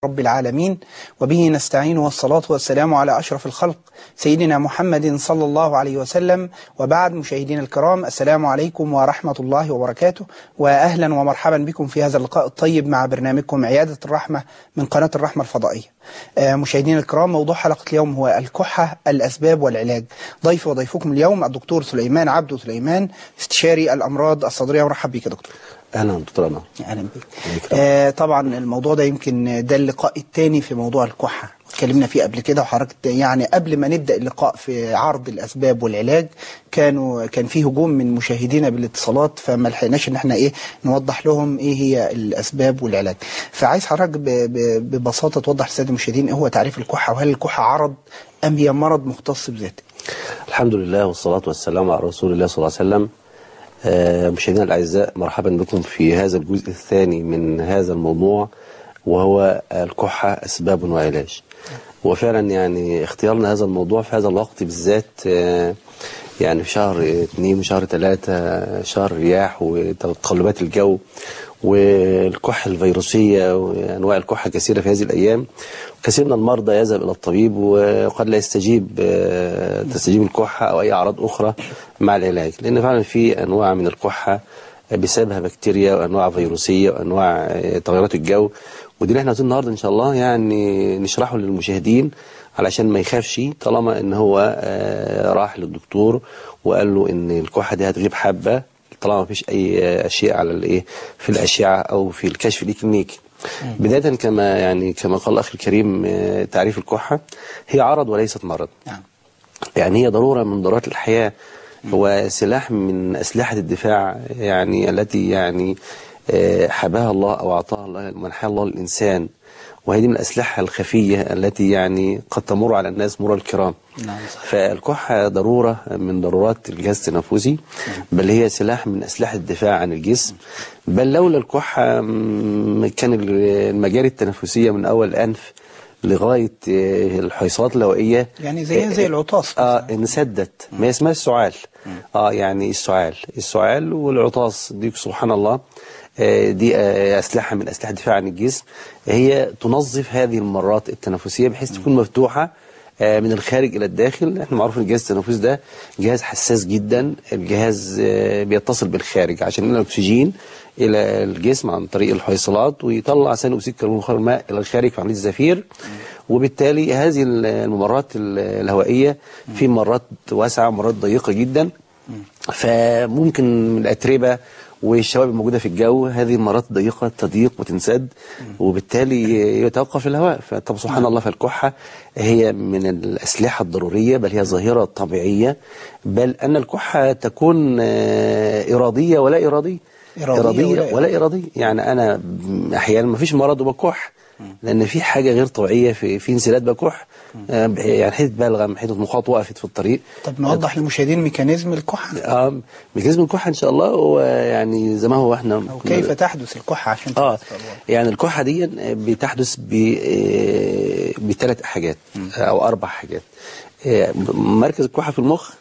رب العالمين وبه نستعين والصلاة والسلام على أشرف الخلق سيدنا محمد صلى الله عليه وسلم وبعد مشاهدينا الكرام السلام عليكم ورحمة الله وبركاته وأهلا ومرحبا بكم في هذا اللقاء الطيب مع برنامجكم عيادة الرحمة من قناة الرحمة الفضائية آه، مشاهدينا الكرام موضوع حلقة اليوم هو الكحة الأسباب والعلاج ضيف وضيفكم اليوم الدكتور سليمان عبدو سليمان استشاري الأمراض الصدرية ورحب بك يا دكتور اهلا دكتور انا اهلا بك آه طبعا الموضوع ده يمكن ده اللقاء الثاني في موضوع الكحه اتكلمنا فيه قبل كده وحضرتك يعني قبل ما نبدا اللقاء في عرض الاسباب والعلاج كانوا كان في هجوم من مشاهدينا بالاتصالات فما لحقناش ان احنا ايه نوضح لهم ايه هي الاسباب والعلاج فعايز حضرتك ب- ب- ببساطه توضح للساده المشاهدين ايه هو تعريف الكحه وهل الكحه عرض ام هي مرض مختص بذاته الحمد لله والصلاة والسلام على رسول الله صلى الله عليه وسلم آه، مشاهدينا الأعزاء مرحبا بكم في هذا الجزء الثاني من هذا الموضوع وهو الكحة أسباب وعلاج وفعلا يعني اختيارنا هذا الموضوع في هذا الوقت بالذات آه، يعني في شهر اثنين وشهر ثلاثة شهر رياح وتقلبات الجو والكحة الفيروسية وأنواع الكحة كثيرة في هذه الأيام كثير من المرضى يذهب إلى الطبيب وقد لا يستجيب آه، تستجيب الكحة أو أي أعراض أخرى مع العلاج لأن فعلا في أنواع من الكحة بسببها بكتيريا وأنواع فيروسية وأنواع آه، تغيرات الجو ودي اللي احنا عايزين النهارده ان شاء الله يعني نشرحه للمشاهدين علشان ما يخافش طالما ان هو آه، راح للدكتور وقال له ان الكحه دي هتغيب حبه طالما ما فيش اي آه، اشياء على الايه في الاشعه او في الكشف الاكلينيكي بدايه كما يعني كما قال الاخ الكريم آه، تعريف الكحه هي عرض وليست مرض نعم يعني هي ضرورة من ضرورات الحياة وسلاح من أسلحة الدفاع يعني التي يعني آه، حباها الله أو أعطاها الله منحها الله للإنسان وهذه من الأسلحة الخفية التي يعني قد تمر على الناس مرور الكرام نعم صح. فالكحة ضرورة من ضرورات الجهاز التنفسي بل هي سلاح من أسلحة الدفاع عن الجسم بل لولا الكحة م- كان المجاري التنفسية من أول الأنف لغاية آه، الحيصات الهوائية يعني زيها زي العطاس اه انسدت ما اسمها السعال اه يعني السعال السعال والعطاس دي سبحان الله آه، دي آه، أسلحة من أسلحة الدفاع عن الجسم هي تنظف هذه الممرات التنفسية بحيث تكون مفتوحة آه، من الخارج إلى الداخل احنا معروف ان الجهاز التنفسي ده جهاز حساس جدا الجهاز آه، بيتصل بالخارج عشان ينقل الأكسجين إلى الجسم عن طريق الحيصلات ويطلع ثاني أكسيد كربون مخرج الماء إلى الخارج في عملية الزفير وبالتالي هذه الممرات الهوائية في مرات واسعة ومرات ضيقة جدا فممكن من الأتربة والشوائب الموجودة في الجو هذه المرات الضيقة تضيق وتنسد وبالتالي يتوقف الهواء فطب سبحان الله فالكحة هي من الأسلحة الضرورية بل هي ظاهرة طبيعية بل أن الكحة تكون آه، إرادية ولا إرادية إرادية ولا إرادية ولا إرادية يعني أنا م- أحيانا ما فيش مرض وبكح لأن في حاجة غير طبيعية في في انسداد بكح آه، بح- يعني حتة بلغم حتة مخاط وقفت في الطريق طب نوضح للمشاهدين ميكانيزم الكحه اه ميكانيزم الكحة إن شاء الله هو يعني زي ما هو احنا أو كيف تحدث الكحة عشان اه تحدث الألوان. يعني الكحة دي بتحدث ب آه، بثلاث حاجات او اربع حاجات آه، مركز الكحة في المخ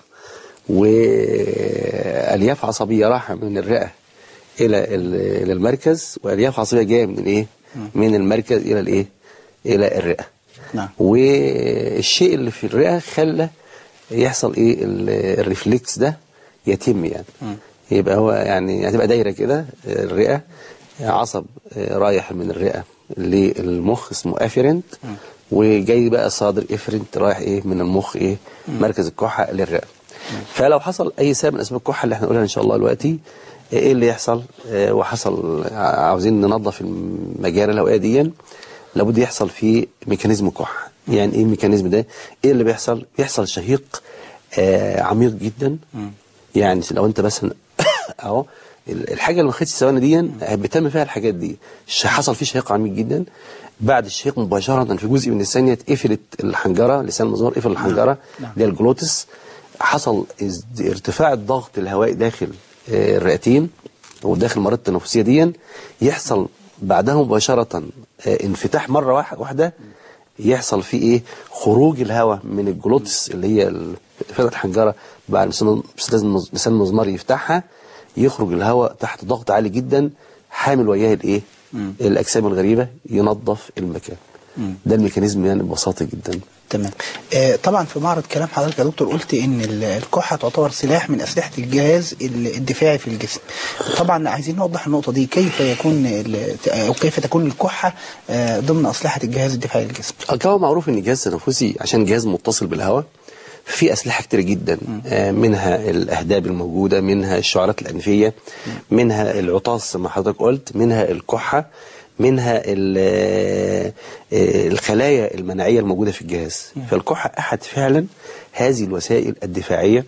والياف عصبية راحة من الرئة الى ال- الى المركز والياف عصبية جاية من الايه من المركز الى الايه الى الرئة نعم. والشيء اللي في الرئة خلى يحصل ايه ال- الريفلكس ده يتم يعني يبقى هو يعني هتبقى دايره كده الرئه عصب آه، رايح من الرئه للمخ اسمه افيرنت وجاي بقى صادر افرنت رايح ايه من المخ ايه مركز الكحه للرئه فلو حصل اي سبب من اسباب الكحه اللي احنا نقولها ان شاء الله دلوقتي آه، ايه اللي يحصل آه، وحصل ع- عاوزين ننظف المجاري الهوائيه دي لابد يحصل فيه ميكانيزم كحه يعني ايه الميكانيزم ده ايه اللي بيحصل بيحصل شهيق آه، عميق جدا يعني لو انت مثلا اهو ال- الحاجه اللي ما خدتش ثواني دي بتم فيها الحاجات دي ش- حصل فيه شهيق عميق جدا بعد الشهيق مباشره في جزء من الثانيه اتقفلت الحنجره لسان المزمار قفل الحنجره اللي هي الجلوتس حصل از- ارتفاع الضغط الهوائي داخل آه، الرئتين وداخل المرات التنفسيه دي يحصل بعدها مباشره آه، انفتاح مره واحد- واحده يحصل فيه ايه خروج الهواء من الجلوتس اللي هي ال- فتحه الحنجره بعد لسان لسان لسان المزمار يفتحها يخرج الهواء تحت ضغط عالي جدا حامل وياه الايه الاجسام الغريبه ينظف المكان ده الميكانيزم يعني ببساطه جدا تمام آه طبعا في معرض كلام حضرتك يا دكتور قلت ان ال- الكحه تعتبر سلاح من اسلحه الجهاز ال- الدفاعي في الجسم طبعا عايزين نوضح النقطه دي كيف يكون ال- او كيف تكون الكحه آه ضمن اسلحه الجهاز الدفاعي للجسم كما معروف ان الجهاز التنفسي عشان جهاز متصل بالهواء في اسلحه كتير جدا آه، منها الاهداب الموجوده منها الشعرات الانفيه منها العطاس زي ما حضرتك قلت منها الكحه منها ال- آه، آه، الخلايا المناعيه الموجوده في الجهاز فالكحه احد فعلا هذه الوسائل الدفاعيه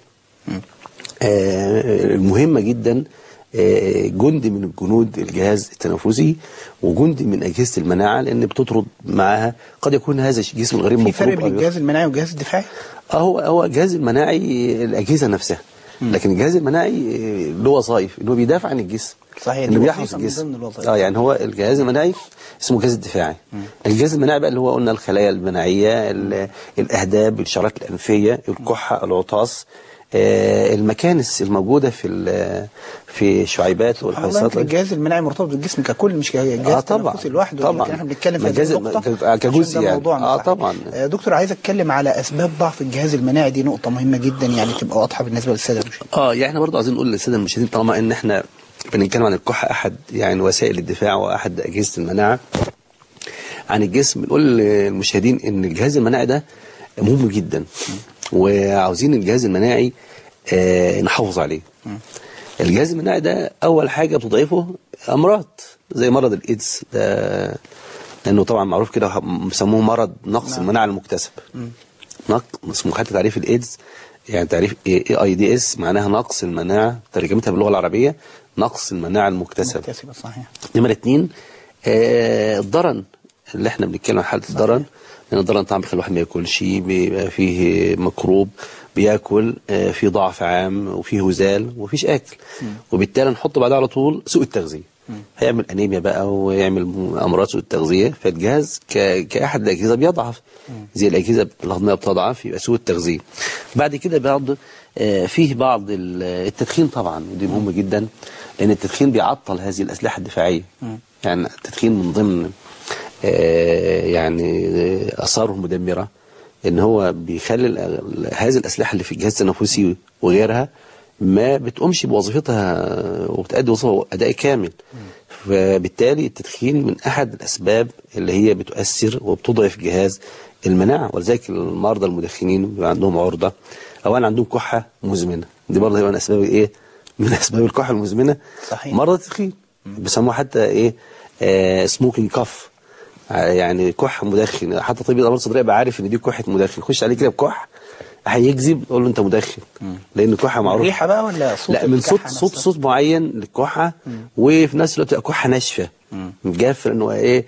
آه، المهمة جدا آه، جند من الجنود الجهاز التنفسي وجند من أجهزة المناعة لأن بتطرد معاها قد يكون هذا الجسم الغريب في مفروض فرق بين أو- الجهاز المناعي والجهاز الدفاعي آه، هو هو الجهاز المناعي الأجهزة نفسها لكن الجهاز المناعي آه، له وظائف انه بيدافع عن الجسم صحيح، انه دي بيحرس وظيفة من الجسم ضمن الوظائف. اه يعني هو الجهاز المناعي اسمه الجهاز الدفاعي الجهاز المناعي بقى اللي هو قلنا الخلايا المناعيه ال- الاهداب الشعرات الانفيه الكحه العطاس آه، المكانس الموجوده في ال- في الشعيبات والله والحصات يمكن الجهاز المناعي مرتبط بالجسم ككل مش كجهاز آه طبعاً. تنفسي لوحده طبعاً. لكن احنا بنتكلم في ما هذه جهاز- النقطة ك- عشان كجزء ده يعني. موضوعنا آه صحيح. طبعاً. آه، دكتور عايز اتكلم على اسباب ضعف الجهاز المناعي دي نقطة مهمة جدا يعني تبقى واضحة بالنسبة للسادة المشاهدين اه يعني احنا برضه عايزين نقول للساده المشاهدين طالما ان احنا بنتكلم عن الكحه احد يعني وسائل الدفاع واحد اجهزه المناعه عن الجسم بنقول للمشاهدين ان الجهاز المناعي ده مهم جدا وعاوزين الجهاز المناعي آه نحافظ عليه الجهاز المناعي ده اول حاجه بتضعفه امراض زي مرض الايدز ده لانه طبعا معروف كده بيسموه مرض نقص المناعه المكتسب نقص اسمه حتى تعريف الايدز يعني تعريف اي اي دي اس معناها نقص المناعه ترجمتها باللغه العربيه نقص المناعه المكتسب مكتسبة صحيح نمرة اتنين آه الضرن اللي احنا بنتكلم عن حالة الضرن لأن الضرن طبعا بيخلي الواحد ما ياكلش بيبقى فيه مكروب بياكل آه في ضعف عام وفيه هزال ومفيش أكل وبالتالي نحط بعدها على طول سوء التغذية هيعمل أنيميا بقى ويعمل أمراض سوء التغذية فالجهاز ك... كأحد الأجهزة بيضعف زي الأجهزة الهضمية بتضعف يبقى سوء التغذية بعد كده بعض آه فيه بعض ال- التدخين طبعا ودي مهمة جدا لأن التدخين بيعطل هذه الأسلحة الدفاعية يعني التدخين من ضمن آه، يعني آه، آثاره المدمرة إن هو بيخلي ال- ال- هذه الأسلحة اللي في الجهاز التنفسي وغيرها ما بتقومش بوظيفتها وبتأدي وظيفة أداء كامل فبالتالي التدخين من أحد الأسباب اللي هي بتؤثر وبتضعف جهاز المناعة ولذلك المرضى المدخنين بيبقى عندهم عرضة أولا عندهم كحة مزمنة دي برضه هي من أسباب إيه؟ من أسباب الكحة المزمنة صحيح. مرضى التدخين بيسموها حتى إيه؟ آه سموكينج كف يعني كح مدخن حتى طبيب الامراض الصدريه بقى عارف ان دي كحه مدخن يخش عليه كده بكح هيجذب يقول له انت مدخن لان الكحه معروف ريحة بقى ولا صوت لا من صوت الكحة صوت نفسها؟ صوت معين للكحه وفي نفس الوقت تبقى كحه ناشفه جاف لانه ايه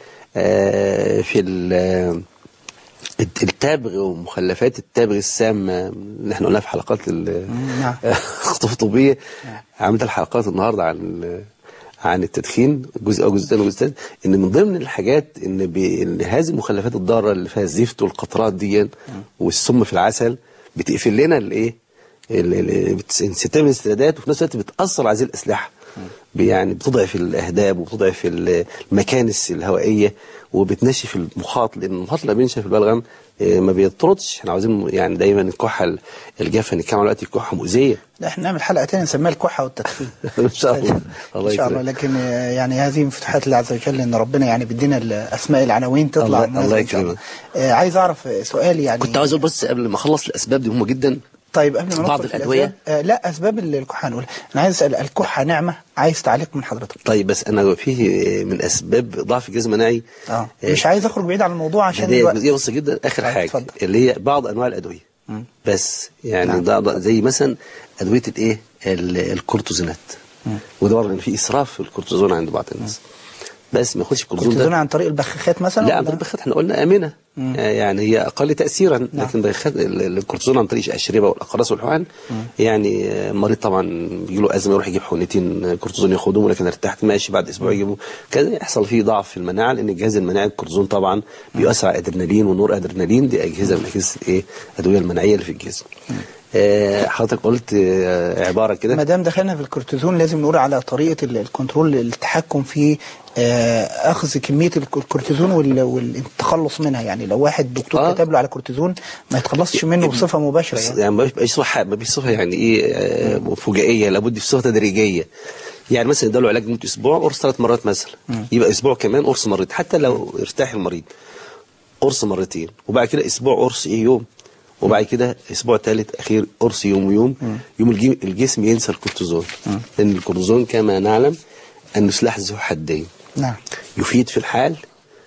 آه في ال- الت- التبغ ومخلفات التبغ السامه اللي احنا قلناها في حلقات ال- نعم. الخطوط الطبيه عملت الحلقات النهارده عن ال- عن التدخين جزء او جزء ثاني وجزء ثالث ان من ضمن الحاجات ان, ب... إن هذه المخلفات الضاره اللي فيها الزفت والقطرات دي والسم في العسل بتقفل لنا الايه ال- ال- بتس- بتعمل استعدادات وفي نفس الوقت بتاثر على هذه الاسلحه ب- يعني بتضعف الاهداب وبتضعف ال- المكانس الهوائيه وبتنشف المخاط لان المخاط اللي بينشف في البلغم آه، ما بيطردش احنا عاوزين يعني دايما الكحه ال- الجافه نتكلم على دلوقتي الكحه مؤذيه لا احنا نعمل حلقة تانية نسميها الكحة والتدخين ان شاء الله الله ان شاء الله يكرمك لكن آه، يعني هذه من فتوحات الله عز وجل ان ربنا يعني بيدينا الاسماء العناوين تطلع الله- مناسبة الله إن شاء يكرمك. آه، عايز اعرف آه، سؤال يعني كنت عاوز اقول بس قبل ما اخلص الاسباب دي مهمه جدا طيب قبل ما بعض ندخل في الأدوية؟ الأسباب، آه لا اسباب الكحة هنقول انا عايز اسال الكحة نعمة عايز تعليق من حضرتك طيب بس انا فيه من اسباب ضعف الجهاز المناعي اه مش عايز اخرج بعيد عن الموضوع عشان دي الوقت. جزئيه بسيطه جدا اخر طيب، حاجه اتفضل. اللي هي بعض انواع الادويه بس يعني نعم. ده ده زي مثلا ادويه الايه ال- الكورتيزونات وده برضه إن في اسراف في الكورتيزون عند بعض الناس بس ما ياخدش الكورتيزون كورتيزون ده عن طريق البخاخات مثلا لا ولا؟ عن طريق البخاخات احنا قلنا امنه آه، يعني هي اقل تاثيرا لكن بخاخات ال- ال- الكورتيزون عن طريق الاشربه والاقراص والحقن يعني آه، المريض طبعا بيجي له ازمه يروح يجيب حقنتين كورتيزون ياخدهم ولكن ارتحت ماشي بعد اسبوع يجيبه كذا يحصل فيه ضعف في المناعه لان الجهاز المناعي الكورتيزون طبعا بيؤثر على الادرينالين ونور ادرينالين دي اجهزه من اجهزه الايه الادويه المناعيه اللي في الجسم آه، حضرتك قلت آه، عباره كده ما دام دخلنا في الكورتيزون لازم نقول على طريقه ال- الكنترول التحكم في آه، اخذ كميه الك- الكورتيزون وال- والتخلص منها يعني لو واحد دكتور آه. كتب له على كورتيزون ما يتخلصش منه بصفه مباشره بس يعني. يعني ما بيبقاش صفه ما بيبقاش صفه يعني ايه آه، فجائيه لابد في صفه تدريجيه يعني مثلا اداله علاج لمده اسبوع قرص ثلاث مرات مثلا يبقى اسبوع كمان قرص مرتين حتى لو ارتاح المريض قرص مرتين وبعد كده اسبوع قرص ايه يوم وبعد كده اسبوع ثالث اخير قرص يوم ويوم يوم الجي- الجسم ينسى الكورتيزون لان الكورتيزون كما نعلم انه سلاح ذو حدين نعم يفيد في الحال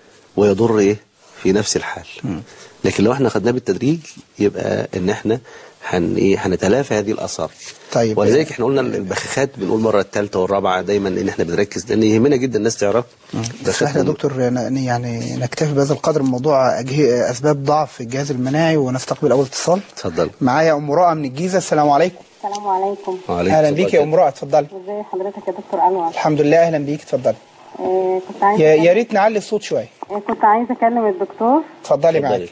ويضر ايه في نفس الحال لكن لو احنا خدناه بالتدريج يبقى ان احنا هن ايه هنتلافى هذه الاثار طيب. ولذلك احنا قلنا البخاخات بنقول مره الثالثه والرابعه دايما ان احنا بنركز لان يهمنا جدا الناس تعرف بس احنا يا دكتور ن- يعني نكتفي بهذا القدر من موضوع أجه- اسباب ضعف الجهاز المناعي ونستقبل اول اتصال اتفضل معايا ام رؤى من الجيزه السلام عليكم السلام عليكم وعليكم اهلا السلام. بيك يا ام رؤى اتفضلي ازي حضرتك يا دكتور انور الحمد لله اهلا بيك اتفضلي آه كنت عايزه يا يا ريت نعلي الصوت شويه آه كنت عايزه اكلم الدكتور اتفضلي اتفضلي. معاك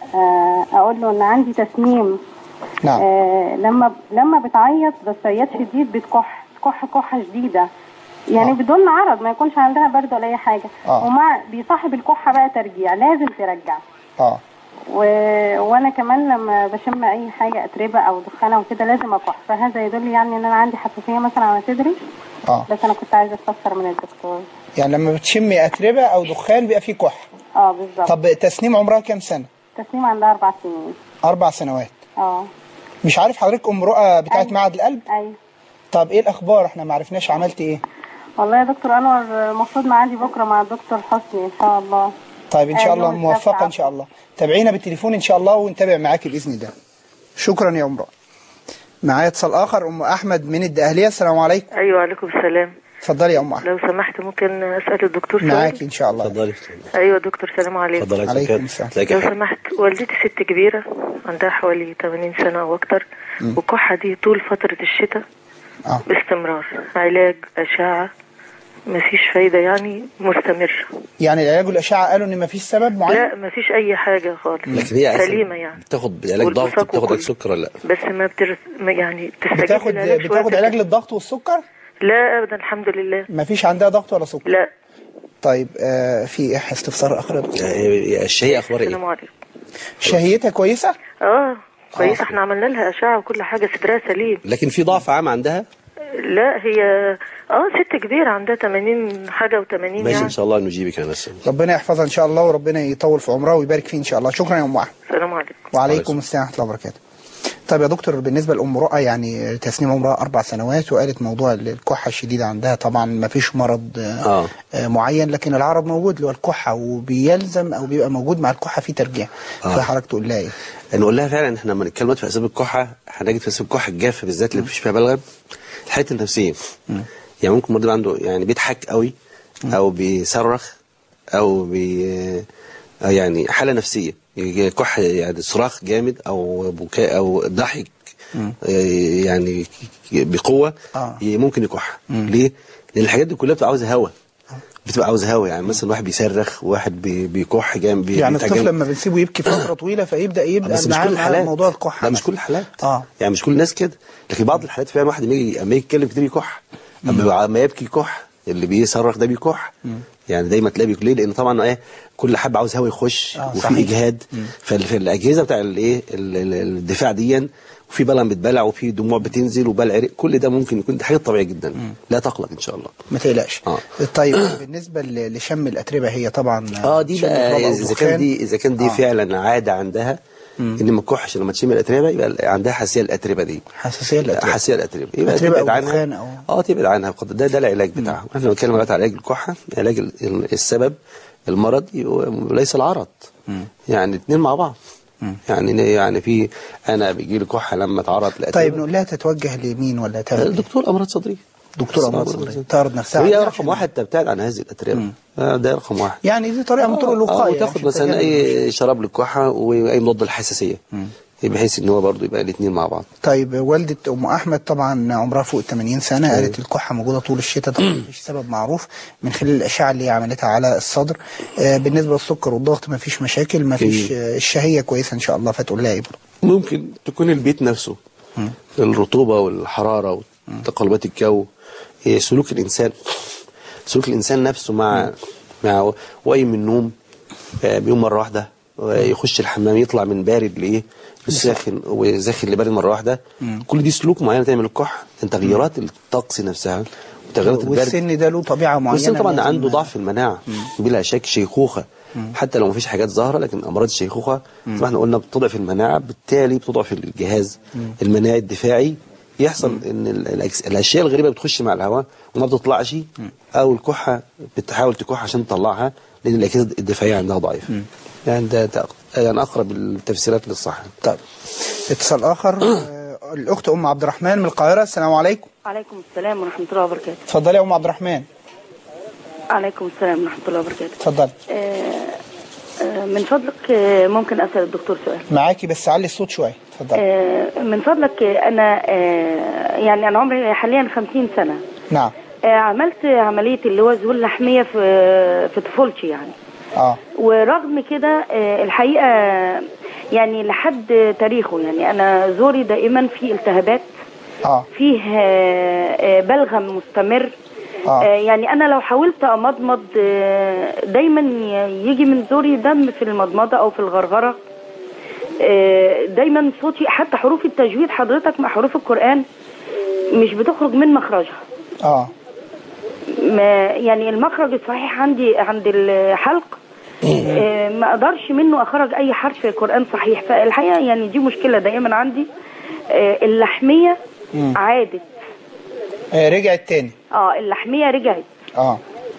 آه اقول له ان عندي تسميم نعم آه لما لما بتعيط بس شديد بتكح تكح كحه شديده يعني آه. بدون عرض ما يكونش عندها برد ولا اي حاجه آه. ومع بيصاحب الكحه بقى ترجيع لازم ترجع اه و... وانا كمان لما بشم اي حاجه اتربه او دخانه وكده لازم اكح فهذا يدل يعني ان انا عندي حساسيه مثلا على صدري اه بس انا كنت عايزه استفسر من الدكتور يعني لما بتشمي اتربه او دخان بيبقى فيه كح اه بالظبط طب تسنيم عمرها كام سنه تسليم عندها اربع سنين اربع سنوات اه مش عارف حضرتك ام رؤى بتاعت أيوة. معهد القلب ايوه طب ايه الاخبار احنا ما عرفناش عملت ايه والله يا دكتور انور المفروض معادي بكره مع الدكتور حسني ان شاء الله طيب ان شاء آه، الله يوم موفقه السبت ان شاء الله تابعينا بالتليفون ان شاء الله ونتابع معاكي باذن الله شكرا يا ام رؤى معايا اتصال اخر ام احمد من الدقهليه السلام عليكم ايوه عليكم السلام اتفضلي يا ام احمد لو سمحت ممكن اسال الدكتور سؤال معاكي ان شاء الله اتفضلي ايوه دكتور سلام عليكم اتفضلي يا عليكم سكر. السلام. تلاقي لو حاجة. سمحت والدتي ست كبيره عندها حوالي 80 سنه او اكتر والكحه دي طول فتره الشتاء اه باستمرار علاج اشعه مفيش فايده يعني مستمره يعني العلاج والاشعه قالوا ان ما فيش سبب معين لا مفيش اي حاجه خالص لكن هي أساساً سليمه يعني بتاخد علاج ضغط والبصاق بتاخد علاج وكله. سكر ولا لا بس ما بترس ما يعني بتستجيب بتاخد للعلاج شوية بتاخد علاج كده. للضغط والسكر لا ابدا الحمد لله ما فيش عندها ضغط ولا سكر لا طيب آه في إيه استفسار اخر يا دكتور؟ يعني الشهية اخبارها السلام ايه عليكم شهيتها كويسه اه كويس احنا عملنا لها اشعه وكل حاجه صدرها سليم لكن في ضعف عام عندها لا هي اه ست كبيرة عندها 80 حاجة و80 ماشي يعني ان شاء الله نجيبك انا بس ربنا يحفظها ان شاء الله وربنا يطول في عمرها ويبارك فيه ان شاء الله شكرا يا ام احمد السلام عليكم وعليكم السلام ورحمه الله وبركاته طيب يا دكتور بالنسبه لام رؤى يعني تسنيم عمرها اربع سنوات وقالت موضوع الكحه الشديده عندها طبعا ما فيش مرض آه آه. آه معين لكن العرض موجود اللي هو الكحه وبيلزم او بيبقى موجود مع الكحه في ترجيع آه. فحضرتك تقول لها ايه؟ نقول لها فعلا احنا لما نتكلم دلوقتي في اسباب الكحه هنجد في اسباب الكحه الجافه بالذات اللي مفيش فيها بلغم الحالات النفسيه يعني ممكن مريض عنده يعني بيضحك قوي او بيصرخ او بي أو يعني حاله نفسيه يجي كح يعني صراخ جامد او بكاء او ضحك آه، يعني بقوه آه. ممكن يكح ليه؟ لان الحاجات دي كلها بتبقى عاوزه هواء بتبقى عاوزه هواء يعني مثلا واحد بيصرخ واحد بي- بيكح جامد بي- يعني بيتعجن. الطفل لما بنسيبه يبكي فتره طويله فيبدا يبدا بس مش معاه- كل معاه الحالات موضوع الكحه لا مش مثلا. كل الحالات اه يعني مش كل الناس كده لكن بعض الحالات فعلا واحد لما يجي اما يجي يتكلم كتير يكح اما ما يبكي يكح اللي بيصرخ ده بيكح يعني دايما تلاقيه بيكح ليه لان طبعا ايه كل حب عاوز هوا يخش آه، وفي صحيح. اجهاد فال- فالاجهزه بتاع الايه ال- ال- الدفاع ديا وفي بلغم بيتبلع وفي دموع بتنزل وبلع عرق كل ده ممكن يكون دي حاجات طبيعيه جدا لا تقلق ان شاء الله ما تقلقش آه. طيب بالنسبه ل- لشم الاتربه هي طبعا اه دي شم بقى تراب أو اذا كان دخان. دي اذا كان دي آه. فعلا عاده عندها ان ما تكحش لما تشم الاتربه يبقى عندها حساسيه الاتربه دي حساسيه للاتربه حساسيه الاتربه يبقى أتربة تبعد أو دخان عنها أو- اه تبعد عنها بقدر ده ده العلاج بتاعها احنا بنتكلم دلوقتي على علاج الكحه علاج ال- ال- السبب المرض يبقى- ليس العرض يعني الاثنين مع بعض يعني يعني في انا بيجي لي كحه لما اتعرض لاتربه طيب نقول لها تتوجه لمين ولا تعمل إيه؟ الدكتور امراض صدريه دكتور امراض صدريه تعرض نفسها وهي عليها رقم عشان- واحد تبتعد عن هذه الاتربه آه، ده رقم واحد يعني دي طريقه من طرق آه، الوقايه وتاخد عشان مثلا تتجنب اي شراب للكحه واي مضاد للحساسيه بحيث ان هو برضه يبقى الاثنين مع بعض طيب والدة أم أحمد طبعا عمرها فوق ال 80 سنة قالت الكحة موجودة طول الشتاء طبعا مفيش سبب معروف من خلال الأشعة اللي هي عملتها على الصدر آه بالنسبة للسكر والضغط مفيش مشاكل مفيش في- آه الشهية كويسة إن شاء الله فتقول لها إيه برضه؟ ممكن تكون البيت نفسه الرطوبة والحرارة وتقلبات الجو إيه، سلوك الإنسان سلوك الإنسان نفسه مع مع وقي من النوم آه، بيقوم مرة واحدة يخش الحمام يطلع من بارد لإيه لساخن وزاخن لبارد مرة واحدة كل دي سلوك معينة تعمل الكح تغيرات الطقس نفسها وتغيرات البرد والسن ده له طبيعه معينه والسن طبعا لازم- عنده ضعف في المناعه بلا شك شيخوخه حتى لو مفيش حاجات ظاهره لكن امراض الشيخوخه زي ما احنا قلنا بتضعف المناعه بالتالي بتضعف الجهاز المناعي الدفاعي يحصل ان ال- الأجس- الاشياء الغريبه بتخش مع الهواء وما بتطلعش او الكحه بتحاول تكح عشان تطلعها لان الاجهزه الدفاعيه عندها ضعيفه يعني ده ده يعني اقرب التفسيرات للصح طيب اتصال اخر آه، الاخت ام عبد الرحمن من القاهره السلام عليكم عليكم السلام ورحمة الله وبركاته اتفضلي يا ام عبد الرحمن عليكم السلام ورحمة الله وبركاته اتفضلي آه، آه، من فضلك آه، ممكن أسأل الدكتور سؤال معاكي بس علي الصوت شويه اتفضلي آه، من فضلك آه، أنا آه، يعني أنا عمري حاليا 50 سنة نعم آه، عملت عملية اللوز واللحمية في في طفولتي يعني اه ورغم كده آه، الحقيقة يعني لحد تاريخه يعني أنا زوري دائما في التهابات اه فيه آه، آه، بلغم مستمر آه. آه، يعني انا لو حاولت امضمض آه، دايما ي- يجي من زوري دم في المضمضه او في الغرغره آه، دايما صوتي حتى حروف التجويد حضرتك مع حروف القران مش بتخرج من مخرجها اه ما يعني المخرج الصحيح عندي عند الحلق آه، ما اقدرش منه اخرج اي حرف قران صحيح فالحقيقه يعني دي مشكله دائما عندي آه، اللحميه عادت آه، رجعت تاني اه اللحميه رجعت اه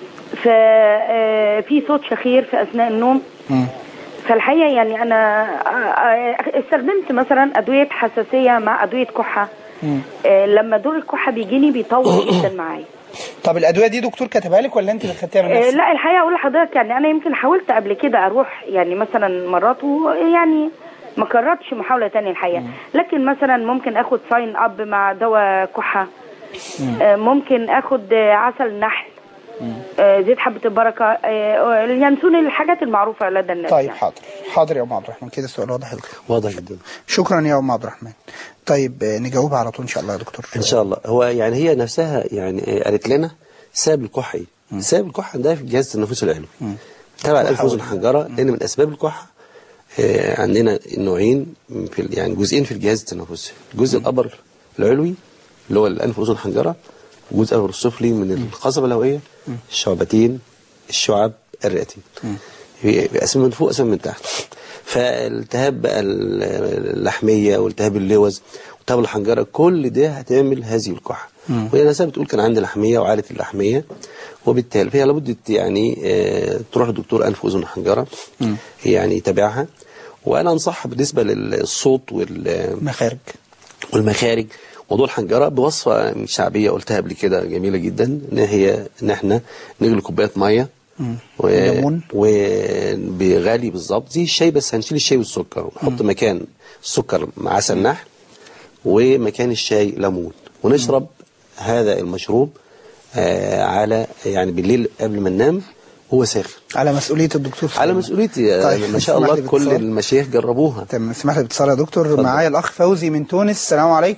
ففي صوت شخير في اثناء النوم مم. فالحقيقه يعني انا آه، آه، استخدمت مثلا ادويه حساسيه مع ادويه كحه آه، لما دور الكحه بيجيني بيطول جدا معايا طب الادويه دي دكتور كتبها لك ولا انت اللي خدتيها من آه، نفسك لا الحقيقه اقول لحضرتك يعني انا يمكن حاولت قبل كده اروح يعني مثلا مرات ويعني ما كررتش محاوله تانية الحقيقه لكن مثلا ممكن اخد ساين اب مع دواء كحه آه، ممكن اخد آه، عسل نحل آه، زيت حبه البركه آه، اليانسون الحاجات المعروفه لدى الناس طيب يعني. حاضر حاضر يا ام عبد الرحمن كده السؤال واضح يا دكتور واضح جدا شكرا يا ام عبد الرحمن طيب آه، نجاوبها على طول ان شاء الله يا دكتور ان شاء الله هو يعني هي نفسها يعني آه، قالت لنا سبب الكحه ايه سبب الكحه ده في الجهاز التنفسي العلوي تبع الانف واذن الحنجره لان من اسباب الكحه آه، عندنا نوعين في ال- يعني جزئين في الجهاز التنفسي الجزء الابر العلوي اللي هو الانف واذن الحنجره والجزء الابر السفلي من القصبه الهوائيه الشعبتين الشعب الرئتين بيقسم من فوق قسم من تحت فالتهاب بقى ال- اللحميه والتهاب اللوز والتهاب الحنجره كل ده هتعمل هذه الكحه وهي نفسها بتقول كان عندي لحميه وعاله اللحميه وبالتالي فهي لابد يعني آه، تروح لدكتور انف واذن وحنجره يعني يتابعها وانا انصحها بالنسبه للصوت وال مخارج والمخارج موضوع الحنجره بوصفه شعبيه قلتها قبل كده جميله جدا ان هي ان احنا نغلي كوبايه ميه و... ليمون. وبغالي بالظبط زي الشاي بس هنشيل الشاي والسكر ونحط مكان السكر مع عسل نحل ومكان الشاي ليمون ونشرب هذا المشروب آه على يعني بالليل قبل ما ننام هو ساخن على مسؤوليه الدكتور على سليمان. مسؤوليتي طيب، طيب ما شاء اسمح الله لي كل باتصال. المشايخ جربوها تمام اسمح لي باتصال يا دكتور اتفضل. معايا الاخ فوزي من تونس السلام عليكم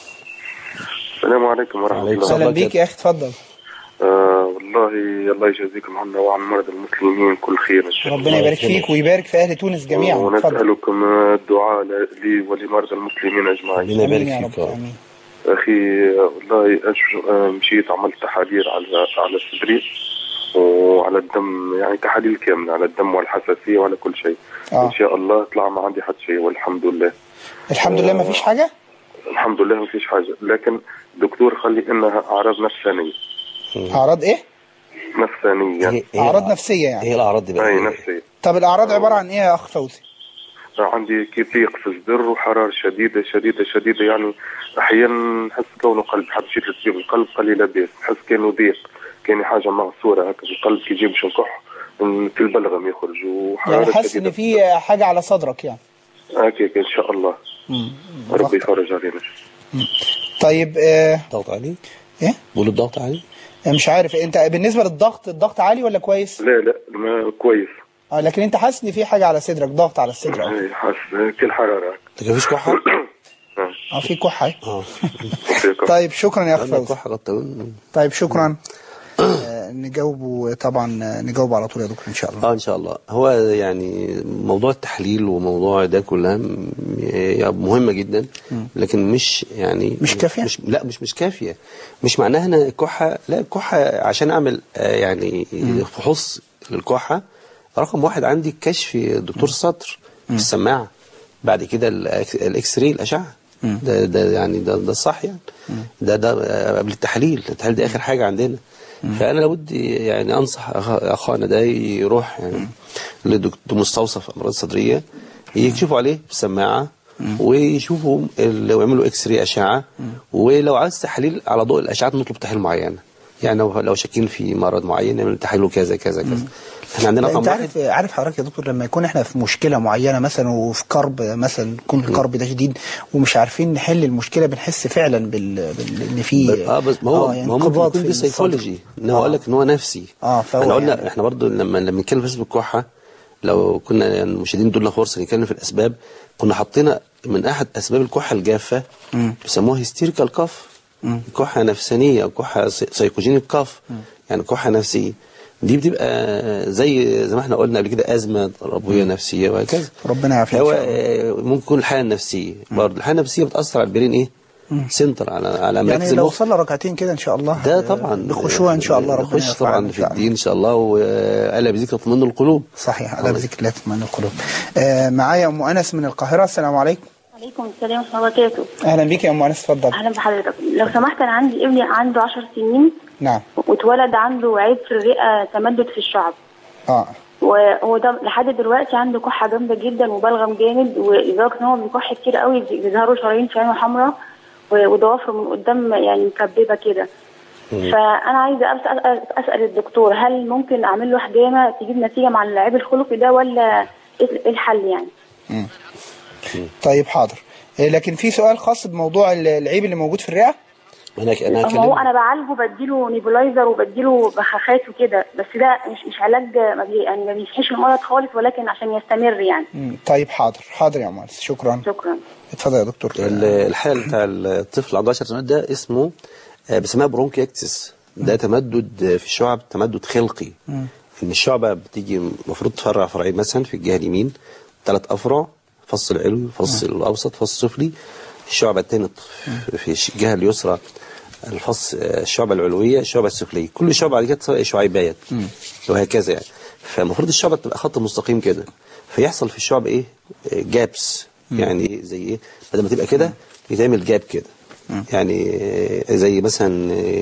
السلام عليكم ورحمة عليكم الله السلام. اهلا بيك يا اخي اتفضل آه والله الله يجازيكم عنا وعن مرضى المسلمين كل خير إن شاء ربنا يبارك فيك ويبارك في اهل تونس جميعا اتفضل ونسألكم الدعاء لي ولمرضى المسلمين أجمعين ربنا امين يبارك يا فيك رب يا رب. امين أخي والله أش- آه، مشيت عملت تحاليل على على صدري وعلى الدم يعني تحاليل كاملة على الدم والحساسية وعلى كل شيء آه. إن شاء الله طلع ما عندي حد شيء والحمد لله الحمد لله ما فيش حاجه الحمد لله ما فيش حاجة لكن دكتور خلي إنها أعراض نفسانية اعراض ايه نفسانية هي- هي- اعراض نفسيه يعني هي الاعراض دي بقى أي نفسية طب الاعراض عباره عن ايه يا اخ فوزي عندي ضيق في الصدر وحرارة شديدة شديدة شديدة يعني أحيانا نحس كونه قلب حبشيت تصير القلب قليلة بيس نحس كأنه ضيق كأنه حاجة معصورة هكا في القلب كي يجيب باش نكح في البلغم يخرج وحرارة يعني حاسس شديدة ان في حاجه على صدرك يعني هكاك إن شاء الله ربي يفرج علينا طيب آه ضغط عالي ايه بقول الضغط عالي مش عارف انت بالنسبه للضغط الضغط عالي ولا كويس لا لا ما كويس اه لكن انت حاسس ان في حاجه على صدرك ضغط على الصدر أو. أي حاسس كل حرارة انت كان فيش كحه آه. اه في كحه أهي. اه طيب شكرا يا اخ لأن فوزي الكحة قد تكون طيب شكرا آه، نجاوبه طبعا آه، نجاوب على طول يا دكتور ان شاء الله اه ان شاء الله هو يعني موضوع التحليل وموضوع ده كلها م- يعني مهمه جدا لكن مش يعني مش كافية؟ مش لا مش مش كافيه مش معناها ان الكحه لا الكحه عشان اعمل آه، يعني فحوص للكحه رقم واحد عندي كشف دكتور الصدر في السماعه بعد كده الأكس- الاكس راي الاشعه ده ده يعني ده ده الصح يعني ده ده آه، قبل التحليل التحليل ده اخر حاجه عندنا فانا لابد يعني انصح أخ- اخانا ده يروح يعني لدكتور مستوصف امراض صدريه يكشفوا عليه بالسماعه ويشوفوا ال- ويعملوا اكس راي اشعه ولو عايز تحليل على ضوء الاشعات نطلب تحاليل معينه يعني لو لو شاكين في مرض معين نعمل تحاليل كذا كذا كذا احنا عندنا لا، رقم انت واحد عارف عارف حضرتك يا دكتور لما يكون احنا في مشكله معينه مثلا وفي كرب مثلا يكون الكرب ده شديد ومش عارفين نحل المشكله بنحس فعلا بال, بال... ان في اه بس ما هو يعني ما هو ممكن انقباض يكون في دي الصدر. سيكولوجي ان هو قال لك ان هو نفسي اه فهو احنا قلنا يعني- احنا برضو لما لما نتكلم في الكحه لو كنا يعني المشاهدين دول فرصه نتكلم في الاسباب كنا حطينا من احد اسباب الكحه الجافه بيسموها هيستيريكال كاف كحه نفسانيه او كحه سيكوجينيك كاف يعني كحه نفسيه دي بتبقى زي زي ما احنا قلنا قبل كده ازمه ربويه نفسيه وهكذا ربنا يعافيك هو إن شاء الله. آه، ممكن يكون الحاله النفسيه برضه الحاله النفسيه بتاثر على البرين ايه سنتر على على يعني مركز لو المخ صلى ركعتين كده ان شاء الله ده آه، طبعا بخشوع ان شاء الله ربنا نخش يرفعنا طبعا إن في شاء الله. الدين ان شاء الله والا بذكر تطمئن القلوب صحيح على ذكر الله تطمئن القلوب آه معايا ام انس من القاهره السلام عليكم عليكم السلام ورحمة الله وبركاته اهلا بيك يا ام انس اتفضل أهلا بحضرتك لو سمحت أنا عندي ابني عنده عشر سنين نعم واتولد عنده عيب في الرئة تمدد في الشعب اه وهو ده لحد دلوقتي عنده كحة جامدة جدا وبلغم جامد ولدرجة إن هو بيكح كتير قوي بيظهروا شرايين في عينه حمراء و- وضوافره من قدام يعني مكببة كده فأنا عايزة أسأل, أسأل الدكتور هل ممكن أعمل له حجامة تجيب نتيجة مع العيب الخلقي ده ولا إيه إيه الحل يعني؟ طيب حاضر آه لكن في سؤال خاص بموضوع ال- العيب اللي موجود في الرئه انا انا ما هو هكلمك انا بعالجه بديله نيبولايزر وبديله بخاخات وكده بس ده مش مش علاج ما بي يعني ما بيصحيش المرض خالص ولكن عشان يستمر يعني مم، طيب حاضر حاضر يا ام انس شكرا شكرا اتفضل يا دكتور ال- الحاله بتاع الطفل اللي عنده 10 سنوات ده اسمه آه، بيسموها برونكيكتس ده تمدد في الشعب تمدد خلقي ان الشعبه بتيجي المفروض تفرع فرعين مثلا في الجهه اليمين ثلاث افرع فص العلوي فص الاوسط فص السفلي الشعبه الثانيه في الجهه اليسرى الفص آه، الشعبه العلويه الشعبه السفليه كل شعبه بعد كده تساوي شعيبات وهكذا يعني فالمفروض الشعبه تبقى خط مستقيم كده فيحصل في الشعبه ايه آه، جابس يعني زي ايه بدل ما تبقى كده يتعمل جاب كده يعني آه، زي مثلا آه،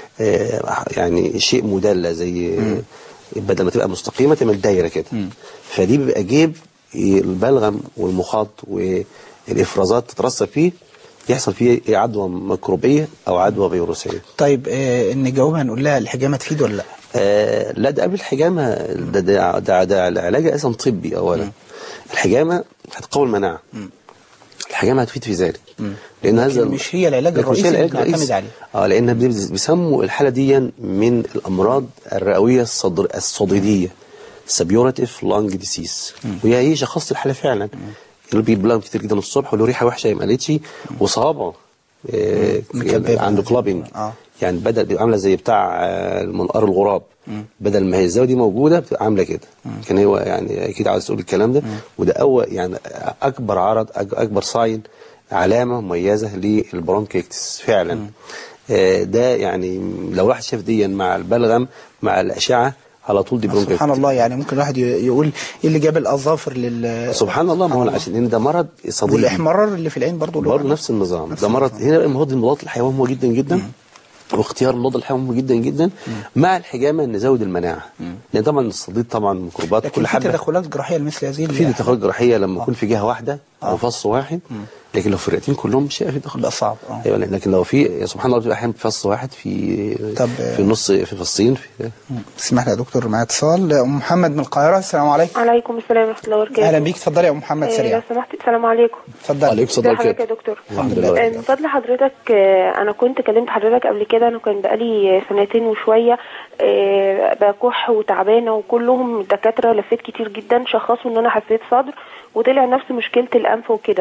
آه، يعني شيء مدلى زي آه، بدل ما تبقى مستقيمه تعمل دايره كده فدي بيبقى جيب البلغم والمخاط والافرازات تترسب فيه يحصل فيه إيه عدوى ميكروبيه او عدوى فيروسيه طيب آه نجاوبها نقول لها الحجامه تفيد ولا لا آه لا ده قبل الحجامه ده ده ده, ده العلاج اصلا طبي اولا الحجامه هتقوي المناعه الحجامه هتفيد في ذلك لان هذا لكن مش هي العلاج لكن مش هي الرئيسي اللي العلاج بنعتمد الرئيسي. عليه. اه لان بيز- بيسموا الحاله دي من الامراض الرئويه الصدر الصديديه سبيوراتيف لانج ديسيس وهي هي شخصت الحاله فعلا اللي بيبلغم كتير جدا الصبح وله ريحه وحشه ما قالتش وصابعه آه مكببة. عنده كلابنج آه. يعني بدل بيبقى عامله زي بتاع آه، منقار الغراب بدل ما هي الزاويه دي موجوده بتبقى عامله كده كان هو يعني اكيد عاوز تقول الكلام ده وده اول يعني اكبر عرض أك- اكبر ساين علامه مميزه للبرونكيكتس فعلا آه، ده يعني لو واحد شاف دي مع البلغم مع الاشعه على طول دي برونكيكتس سبحان الله يعني ممكن الواحد ي- يقول ايه اللي جاب الاظافر لل سبحان الله ما هو عشان ان ده مرض صديقي والاحمرار اللي في العين برضه له برضه علاقة. نفس النظام نفس ده مرض النظام. هنا بقى المضاد المضاد الحيوي مهم جدا جدا واختيار المضاد الحيوي مهم جدا جدا مع الحجامه نزود المناعه لان طبعا الصديد طبعا ميكروبات لكن كل في حبه تدخلات جراحيه لمثل هذه في ال- تدخلات جراحيه لما يكون في جهه واحده او فص واحد لكن لو في الرئتين كلهم مش هيبقى في تدخل بيبقى صعب اه ايوه لكن لو في سبحان الله بتبقى احيانا في فص واحد في طب، في النص في فصين في اسمح لي يا دكتور معايا اتصال ام محمد من القاهره السلام عليكم عليكم السلام ورحمة الله وبركاته اهلا بيك اتفضلي يا ام محمد آه، لو سريع سمحت السلام عليكم اتفضلي عليكم ازي الصدى حضرتك يا كده دكتور الحمد آه، لله من فضل حضرتك آه، انا كنت كلمت حضرتك قبل كده انا كان بقالي سنتين وشويه آه، بكح وتعبانه وكلهم دكاتره لفيت كتير جدا شخصوا ان انا حسيت صدر وطلع نفس مشكله الانف وكده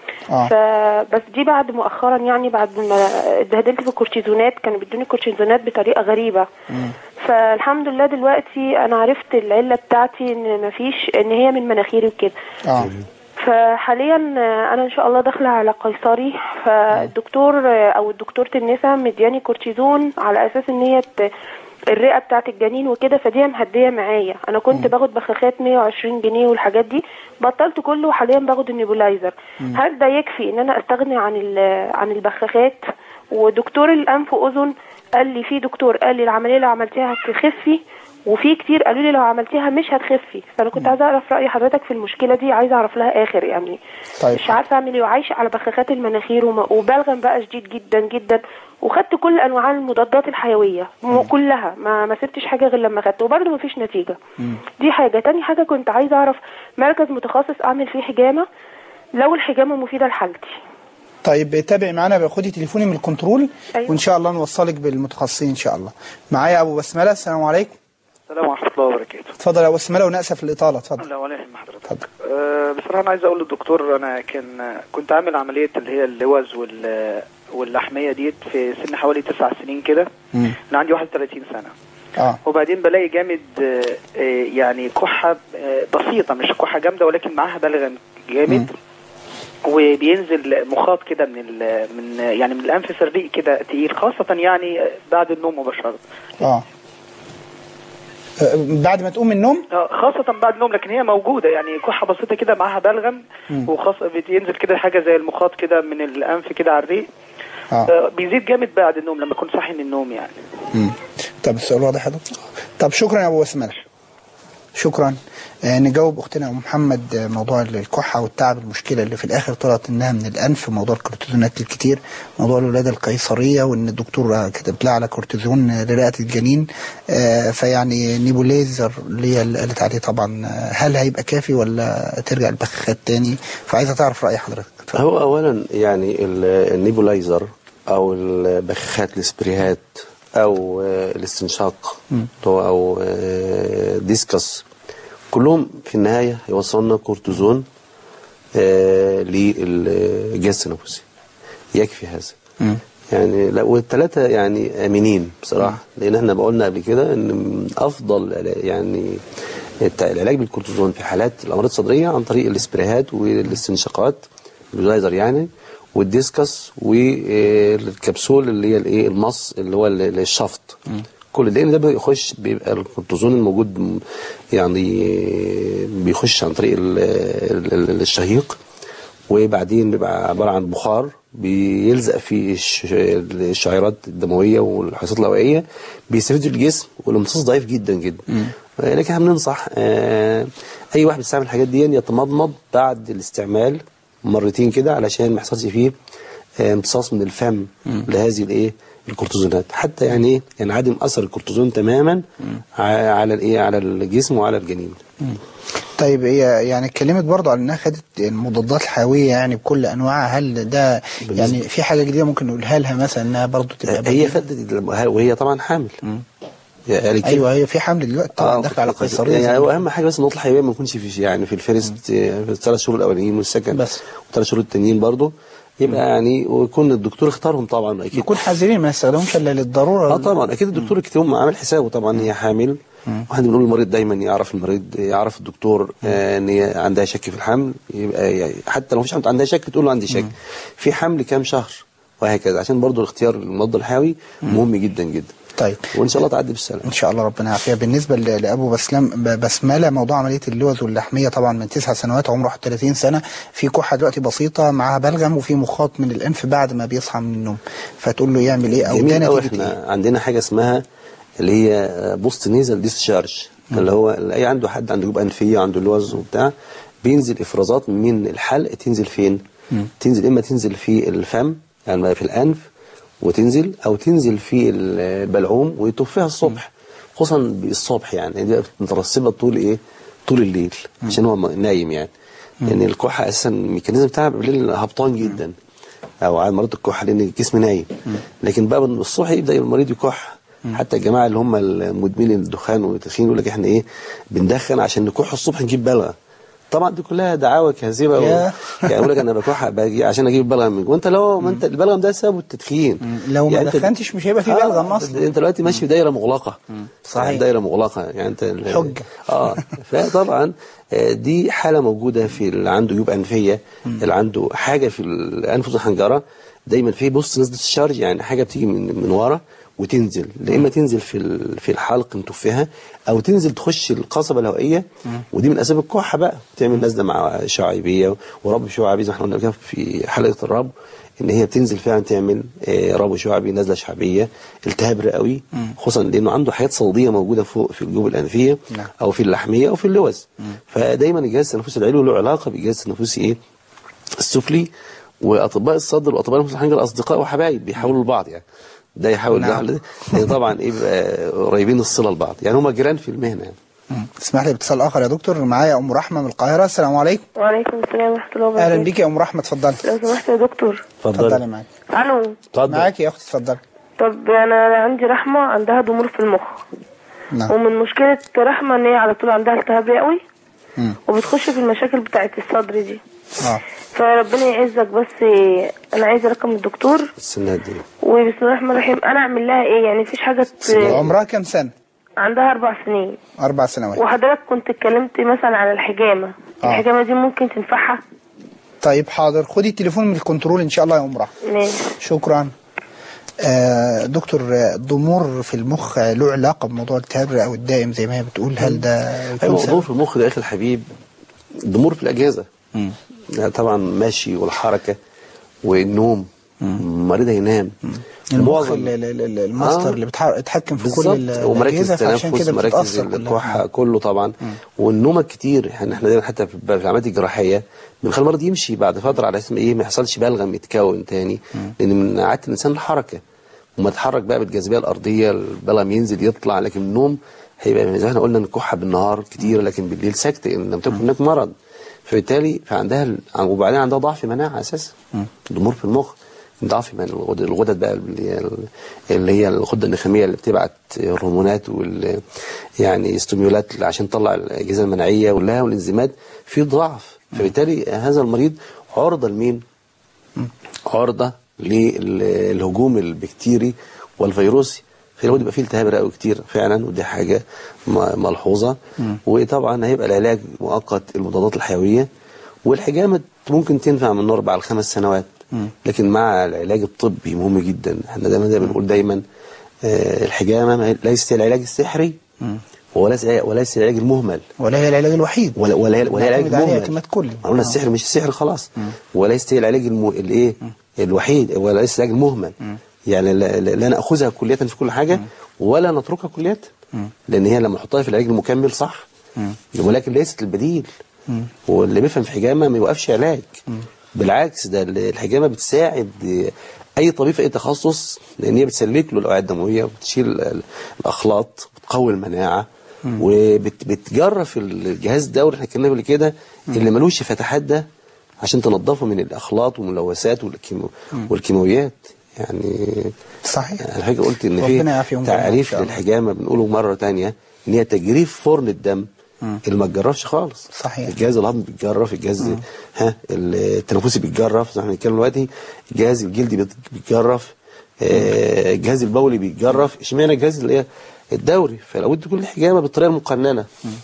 اه فبس دي بعد مؤخرا يعني بعد ما اتبهدلت في الكورتيزونات كانوا بيدوني كورتيزونات بطريقه غريبه فالحمد لله دلوقتي انا عرفت العله بتاعتي ان مفيش ان هي من مناخيري وكده اه فحاليا آه، انا ان شاء الله داخله على قيصري فالدكتور آه، او دكتوره النساء مدياني كورتيزون على اساس ان هي ت- الرئه بتاعه الجنين وكده فدي مهديه معايا انا كنت باخد بخاخات 120 جنيه والحاجات دي بطلت كله وحاليا باخد النيبولايزر هل ده يكفي ان انا استغني عن ال- عن البخاخات ودكتور الانف واذن قال لي في دكتور قال لي العمليه لو عملتيها هتخفي وفي كتير قالوا لي لو عملتيها مش هتخفي فانا كنت عايزه اعرف راي حضرتك في المشكله دي عايزه اعرف لها اخر يعني طيب. مش عارفه اعمل ايه وعايشه على بخاخات المناخير وم- وبلغم بقى شديد جدا جدا وخدت كل انواع المضادات الحيويه م- كلها ما ما سبتش حاجه غير لما خدت وبرضه ما فيش نتيجه دي حاجه تاني حاجه كنت عايزه اعرف مركز متخصص اعمل فيه حجامه لو الحجامه مفيده لحالتي طيب تابعي معانا خدي تليفوني من الكنترول أيوة. وان شاء الله نوصلك بالمتخصصين ان شاء الله معايا ابو بسمله السلام عليكم السلام ورحمة الله وبركاته. اتفضل يا ابو بسمله وناسف الاطاله اتفضل لا ولا يهم حضرتك. اتفضل أه بصراحة أنا عايز أقول للدكتور أنا كان كنت عامل عملية اللي هي اللوز وال واللحمية ديت في سن حوالي تسع سنين كده. مم. أنا عندي 31 سنة. اه وبعدين بلاقي جامد آه، آه، يعني كحة آه، بسيطة مش كحة جامدة ولكن معاها بلغم جامد. وبينزل مخاط كده من ال من يعني من الانف في الريق كده تقيل خاصة يعني بعد النوم مباشرة. اه آه، بعد ما تقوم من النوم آه، خاصة بعد النوم لكن هي موجودة يعني كحة بسيطة كده معاها بلغم وخاصة بينزل كده حاجة زي المخاط كده من الأنف كده على الريق اه آه، بيزيد جامد بعد النوم لما أكون صاحي من النوم يعني مم. طب السؤال واضح يا دكتور طب شكرا يا ابو بسمله شكرا آه نجاوب اختنا ام محمد آه، موضوع الكحه والتعب المشكله اللي في الاخر طلعت انها من الانف موضوع الكورتيزونات الكتير موضوع الولاده القيصريه وان الدكتور آه، كتبت لها على كورتيزون آه، لرئه الجنين آه فيعني نيبوليزر اللي هي اللي قالت عليه طبعا آه، هل هيبقى كافي ولا ترجع البخاخات تاني فعايزه تعرف راي حضرتك اتفضل. هو اولا يعني ال- النيبولايزر او البخاخات السبريهات او آه، الاستنشاق هو او آه، ديسكس كلهم في النهايه يوصلنا كورتيزون آه، للجهاز التنفسي يكفي هذا يعني لا والثلاثه يعني امنين بصراحه لان احنا قلنا قبل كده ان من افضل العلا- يعني الت- العلاج بالكورتيزون في حالات الامراض الصدريه عن طريق الاسبريهات والاستنشاقات البلايزر يعني والديسكس والكبسول اللي هي الايه المص اللي هو ال- الشفط كل ده ده بيخش بيبقى الكورتيزون الموجود م- يعني بيخش عن طريق ال- ال- ال- الشهيق وبعدين بيبقى عبارة عن بخار بيلزق في الش- الشعيرات الدموية والحصات الهوائية بيستفيد الجسم والامتصاص ضعيف جدا جدا لكن احنا بننصح آه، اي واحد بيستعمل الحاجات دي يتمضمض بعد الاستعمال مرتين كده علشان ما يحصلش فيه آه، امتصاص من الفم لهذه الايه الكورتيزونات حتى يعني ايه يعني عدم اثر الكورتيزون تماما ع- على الايه على الجسم وعلى الجنين طيب هي يعني اتكلمت برضه على انها خدت المضادات الحيويه يعني بكل انواعها هل ده يعني في حاجه جديده ممكن نقولها لها مثلا انها برضه تبقى هي بديلة؟ خدت وهي طبعا حامل يعني كده. ايوه هي في حمل دلوقتي طبعا داخله على قيصريه يعني زي هو ما- اهم حاجه بس النقطه الحيويه ما يكونش في يعني في الفيرست في الثلاث شهور الاولانيين والسكن بس. والثلاث شهور التانيين برضه يبقى يعني ويكون الدكتور اختارهم طبعا اكيد نكون حذرين ما نستخدمهمش الا للضروره اه طبعا اكيد الدكتور يكتبهم عامل حسابه طبعا هي حامل واحنا بنقول للمريض دايما يعرف المريض يعرف الدكتور آه ان هي عندها شك في الحمل يبقى يعني حتى لو مفيش حمل عندها شك تقول له عندي شك في حمل كام شهر وهكذا عشان برضو الاختيار المضاد الحيوي مهم جدا جدا طيب وان شاء الله تعدي بالسلامه ان شاء الله ربنا يعافيها بالنسبه ل- لابو بسلام ب- بسمله موضوع عمليه اللوز واللحميه طبعا من تسع سنوات عمره 31 سنه في كحه دلوقتي بسيطه معاها بلغم وفي مخاط من الانف بعد ما بيصحى من النوم فتقول له يعمل ايه او ده جميل قوي نتيجه ايه احنا عندنا حاجه اسمها اللي هي بوست نيزل ديسشارج اللي هو اي عنده حد عنده جيوب انفيه عنده لوز وبتاع بينزل افرازات من الحلق تنزل فين؟ تنزل اما تنزل في الفم يعني في الانف وتنزل او تنزل في البلعوم ويطفيها الصبح خصوصا الصبح يعني دي مترسبه طول ايه؟ طول الليل عشان هو نايم يعني لان الكحه اساسا الميكانيزم بتاعها بالليل هبطان جدا او على مريض الكحه لان الجسم نايم لكن بقى من الصبح يبدا المريض يكح حتى الجماعه اللي هم المدمنين الدخان والتدخين يقول لك احنا ايه بندخن عشان نكح الصبح نجيب بلغه طبعا دي كلها دعاوى كاذبه و... يا. يعني يقول لك انا بكح باجي عشان اجيب البلغم منك وانت لو ما انت البلغم ده سببه التدخين لو ما يعني أنت- دخنتش مش هيبقى في آه، بلغم اصلا انت دلوقتي ماشي في دايره مغلقه صحيح. يعني دايره مغلقه يعني انت ال- حجة. اه فطبعا آه، دي حاله موجوده في اللي عنده جيوب انفيه اللي عنده حاجه في الانف والحنجره دايما في بص نسبه الشارج يعني حاجه بتيجي من من ورا وتنزل لا اما تنزل في ال- في الحلق نتفها او تنزل تخش القصبه الهوائيه ودي من اسباب الكحه بقى تعمل نزله مع شعيبيه ورب شعبي زي ما احنا قلنا قبل كده في حلقه الرب ان هي بتنزل فعلا تعمل آه، ربو شعبي نزله شعبيه التهاب رئوي خصوصا لانه عنده حياه صلديه موجوده فوق في الجيوب الانفيه نعم. او في اللحميه او في اللوز فدايما الجهاز التنفسي العلوي له علاقه بالجهاز التنفسي ايه السفلي واطباء الصدر واطباء النفس الحنجره اصدقاء وحبايب بيحاولوا لبعض يعني ده يحاول نعم. ده لان طبعا ايه بقى قريبين الصله لبعض يعني هم جيران في المهنه يعني. مم. اسمح لي باتصال اخر يا دكتور معايا ام رحمه من القاهره السلام عليكم وعليكم السلام ورحمة الله وبركاته اهلا بيك يا ام رحمه اتفضلي لو سمحت يا دكتور اتفضلي معاك الو اتفضل معاك يا اختي اتفضلي طب انا عندي رحمة عندها ضمور في المخ نعم ومن مشكلة رحمة ان هي على طول عندها التهاب رئوي مم. وبتخش في المشاكل بتاعة الصدر دي اه فربنا يعزك بس انا عايزة رقم الدكتور السنات دي وبسم الله الرحمن الرحيم انا اعمل لها ايه يعني مفيش حاجة ت- عمرها كام سنه عندها اربع سنين اربع سنوات وحضرتك كنت اتكلمت مثلا على الحجامة آه. الحجامة دي ممكن تنفعها طيب حاضر خدي التليفون من الكنترول ان شاء الله يا ام رحمه ماشي شكرا آه دكتور آه، ضمور في المخ آه، له علاقه بموضوع التهاب او الدائم زي ما هي بتقول هل ده يكون ايوه سبب؟ ضمور في المخ ده يا اخي الحبيب ضمور في الاجهزه مم. يعني طبعا ماشي والحركه والنوم مريض هينام المخ معظم- ال- ال- ال- الماستر آه. اللي بيتحكم في كل بالظبط ال- ومراكز الأجهزة، فعشان التنفس كده مراكز بتتأثر كلها. الكحة كله طبعا والنوم الكتير يعني احنا دايما حتى في في العمليات الجراحيه بنخلي المريض يمشي بعد فتره على اساس ما ايه ما يحصلش بلغم يتكون تاني لان من عاده الانسان الحركه وما تتحرك بقى بالجاذبيه الارضيه البلغم ينزل يطلع لكن النوم هيبقى زي ما احنا قلنا ان الكحه بالنهار كتير لكن بالليل سكت ان لم تكن هناك مرض فبالتالي فعندها ال- وبعدين عندها ضعف مناعه اساسا ضمور في المخ ضعف من الغدد, الغدد بقى اللي هي اللي هي الغده النخاميه اللي بتبعت هرمونات وال يعني ستيمولات عشان تطلع الاجهزه المناعيه واللها والانزيمات في ضعف فبالتالي هذا المريض عرضه لمين؟ عرضه للهجوم البكتيري والفيروسي فلابد يبقى فيه التهاب رئوي كتير فعلا ودي حاجه م- ملحوظه وطبعا هيبقى العلاج مؤقت المضادات الحيويه والحجامه ممكن تنفع من اربع لخمس سنوات لكن مع العلاج الطبي مهم جدا احنا دايما دايما بنقول دايما آه، الحجامه ما هي- ليست هي العلاج السحري وليس وليس العلاج المهمل ولا هي العلاج الوحيد ولا ولا ولا هي العلاج نعتمد عليه المهمل اعتماد كلي قلنا السحر مش السحر خلاص وليست هي العلاج الم... الايه الوحيد وليس العلاج المهمل يعني لا, لا لا ناخذها كليه في كل حاجه ولا نتركها كليه لان هي لما نحطها في العلاج المكمل صح ولكن ليست البديل واللي بيفهم في حجامه ما يوقفش علاج بالعكس ده الحجامه بتساعد اي طبيب في اي تخصص لان هي بتسلك له الاوعيه الدمويه وبتشيل ال- الاخلاط بتقوي المناعه وبتجرف الجهاز الدوري احنا اتكلمنا قبل كده اللي ملوش فتحات ده عشان تنظفه من الاخلاط والملوثات والكيمو والكيماويات يعني صحيح انا فاكر قلت ان ربنا يعافيهم في جميعاً إن تعريف شاء الله. للحجامه بنقوله مره تانية ان هي تجريف فرن الدم اللي ما تجرفش خالص صحيح. الجهاز الهضمي بيتجرف الجهاز ها التنفسي بيتجرف زي ما احنا بنتكلم دلوقتي الجهاز الجلدي بيت- بيتجرف آه، الجهاز البولي بيتجرف اشمعنى الجهاز اللي هي الدوري فلابد تكون الحجامه بالطريقه المقننه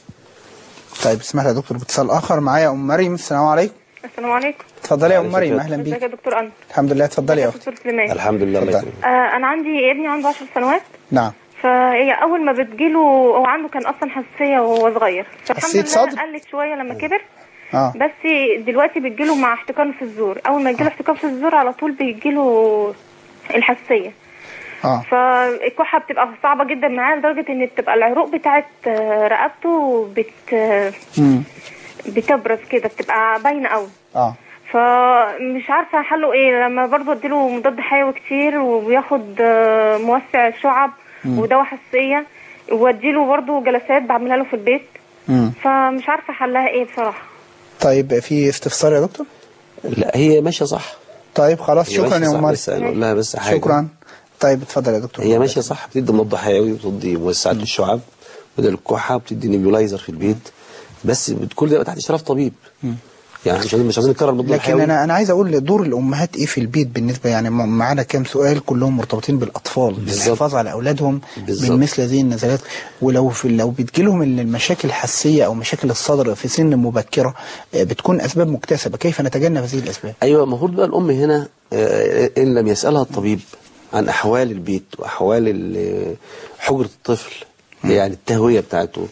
طيب اسمح لي يا دكتور باتصال اخر معايا ام مريم السلام عليكم السلام عليكم اتفضلي يا ام عليكم مريم السلام. اهلا ازيك يا بيك دكتور انا الحمد لله اتفضلي يا اختي دكتور سليمان الحمد لله الله اتفضل. يكرمك آه انا عندي ابني عنده 10 سنوات نعم فهي اول ما بتجيله هو عنده كان اصلا حساسيه وهو صغير فالحمد حساسية لله صدر؟ قلت شويه لما كبر اه بس دلوقتي بتجيله مع احتقان في الزور اول ما يجيله احتقان في الزور على طول بيجيله الحساسيه اه فالكحه بتبقى صعبه جدا معاه لدرجه ان بتبقى العروق بتاعت آه، رقبته بت امم بتبرز كده بتبقى باينه قوي اه فمش عارفه حله ايه لما برضه اديله مضاد حيوي كتير وبياخد آه، موسع شعب ودواء حساسيه واديله برضه جلسات بعملها له في البيت امم فمش عارفه حلها ايه بصراحه طيب في استفسار يا دكتور لا هي ماشيه صح طيب خلاص هي شكرا ماشية يا صح، ام مريم بس نقول لها بس حاجه شكرا طيب اتفضل يا دكتور هي ماشيه صح بتدي مضاد حيوي وبتدي موسعات الشعب بدل الكحه بتدي نيبيولايزر في البيت بس كل ده يبقى تحت اشراف طبيب يعني مش عايزين مش عايزين نكرر الموضوع لكن انا انا عايز اقول دور الامهات ايه في البيت بالنسبه يعني م- معانا كام سؤال كلهم مرتبطين بالاطفال بالحفاظ على اولادهم بالظبط. من مثل هذه النزلات ولو في لو بتجيلهم ال- المشاكل الحسيه او مشاكل الصدر في سن مبكره آه، بتكون اسباب مكتسبه كيف نتجنب هذه الاسباب ايوه المفروض بقى الام هنا آه، ان لم يسالها الطبيب عن احوال البيت واحوال ال- حجره الطفل يعني التهويه بتاعته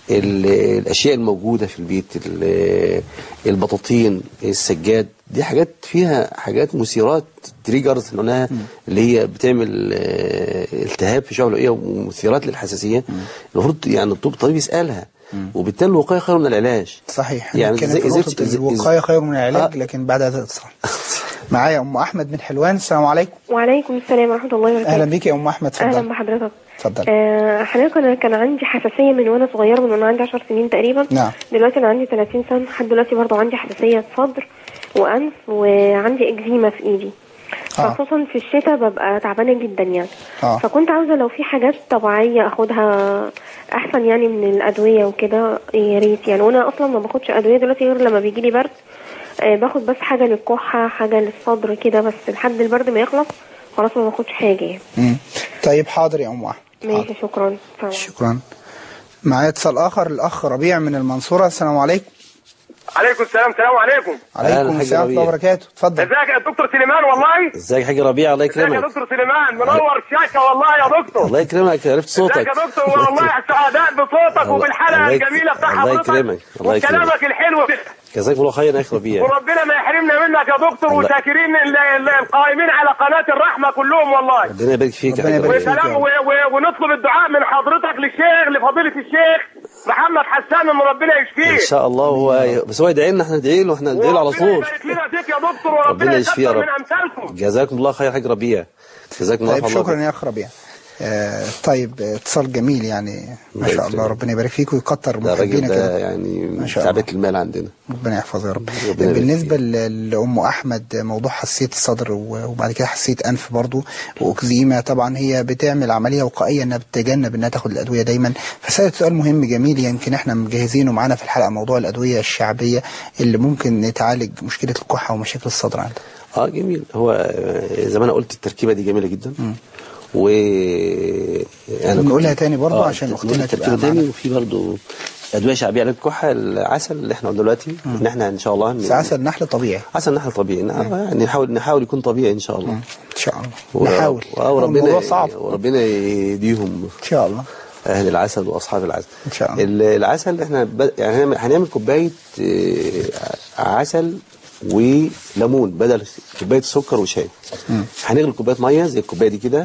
ال- الاشياء الموجوده في البيت ال- البطاطين السجاد دي حاجات فيها حاجات مثيرات تريجرز اللي قلناها اللي هي بتعمل آه، التهاب في شعب الرئويه ومثيرات للحساسيه المفروض يعني الطب الطبيب يسالها وبالتالي الوقايه خير من العلاج صحيح يعني كان زي- في زي- نقطة زي- الوقايه خير من العلاج آه. لكن بعد هذا الاتصال معايا ام احمد من حلوان السلام عليكم وعليكم السلام ورحمة الله وبركاته اهلا بيك يا ام احمد أهلا اتفضل بحضرتك اتفضل آه حضرتك أنا كان عندي حساسية من وأنا صغيرة من وأنا عندي 10 سنين تقريبا نعم دلوقتي أنا عندي 30 سنة لحد دلوقتي برضه عندي حساسية صدر وأنف وعندي إكزيما في إيدي آه. خصوصا في الشتاء ببقى تعبانة جدا يعني اه فكنت عاوزة لو في حاجات طبيعية أخدها أحسن يعني من الأدوية وكده يا ريت يعني وأنا أصلا ما باخدش أدوية دلوقتي غير لما بيجيلي برد آه باخد بس حاجة للكحة حاجة للصدر كده بس لحد البرد ما يخلص خلاص ما باخدش حاجة يعني مم. طيب حاضر يا ام احمد ماشي شكرا سلام. شكرا معايا اتصال اخر الاخ ربيع من المنصوره السلام عليكم عليكم السلام السلام عليكم عليكم حاج السلام ورحمه الله ربيع. وبركاته اتفضل ازيك يا دكتور سليمان والله ازيك يا حاج ربيع الله ازيك يا يكرمك دكتور سليمان منور الشاشه والله يا دكتور الله يكرمك عرفت صوتك ازيك يا دكتور والله سعداء بصوتك الله- وبالحلقه الله يك- الجميله بتاع الله حضرتك يكرمك، الله يكرمك. وكلامك الحلو ده. جزاكم الله خيرا يا اخي ربيع وربنا ما يحرمنا منك يا دكتور الله- وشاكرين ال- ال- القائمين على قناه الرحمه كلهم والله ربنا يبارك فيك يا ربنا حاج يبارك ربيع فيك. وسلام و- و- ونطلب الدعاء من حضرتك للشيخ لفضيله الشيخ محمد حسان ان ربنا ان يشفيه شاء الله هو بس هو يدعي لنا احنا ندعي له احنا ندعي له على وربنا طول يبارك لنا فيك يا دكتور وربنا ربنا يشفيه يا يكثر رب من امثالكم جزاكم الله خير يا حاج ربيع جزاكم الله طيب خير شكرا يا اخ ربيع آه طيب آه، اتصال جميل يعني ما الله شاء الله يكرمك. ربنا يبارك فيك ويكتر ده الراجل محبينا ده كده يعني ما شاء الله. تعبت المال عندنا ربنا يحفظه يا رب ربنا يبارك بالنسبه ل- لام احمد موضوع حساسيه الصدر و- وبعد كده حساسيه انف برضو واكزيما طبعا هي بتعمل عمليه وقائيه انها بتتجنب انها تاخد الادويه دايما فسالت سؤال مهم جميل يمكن احنا مجهزينه معانا في الحلقه موضوع الادويه الشعبيه اللي ممكن تعالج مشكله الكحه ومشاكل الصدر عندها اه جميل هو آه، زي ما انا قلت التركيبه دي جميله جدا و يعني نقولها تاني برضو عشان نقول أختنا تبقى التركيبه تاني معانا. وفي برضو ادويه شعبيه علاج الكحه العسل اللي احنا قلنا دلوقتي ان احنا ان شاء الله بس عسل نحل طبيعي عسل نحل طبيعي نعم، يعني نحاول نحاول يكون طبيعي ان شاء الله ان شاء الله و- نحاول وربنا الموضوع صعب وربنا يديهم ان شاء الله اهل العسل واصحاب العسل ان شاء الله ال- العسل احنا ب... يعني هنعمل- هنعمل كوبايه آه، عسل وليمون بدل كوبايه سكر وشاي مم. هنغلي كوبايه ميه زي الكوبايه دي كده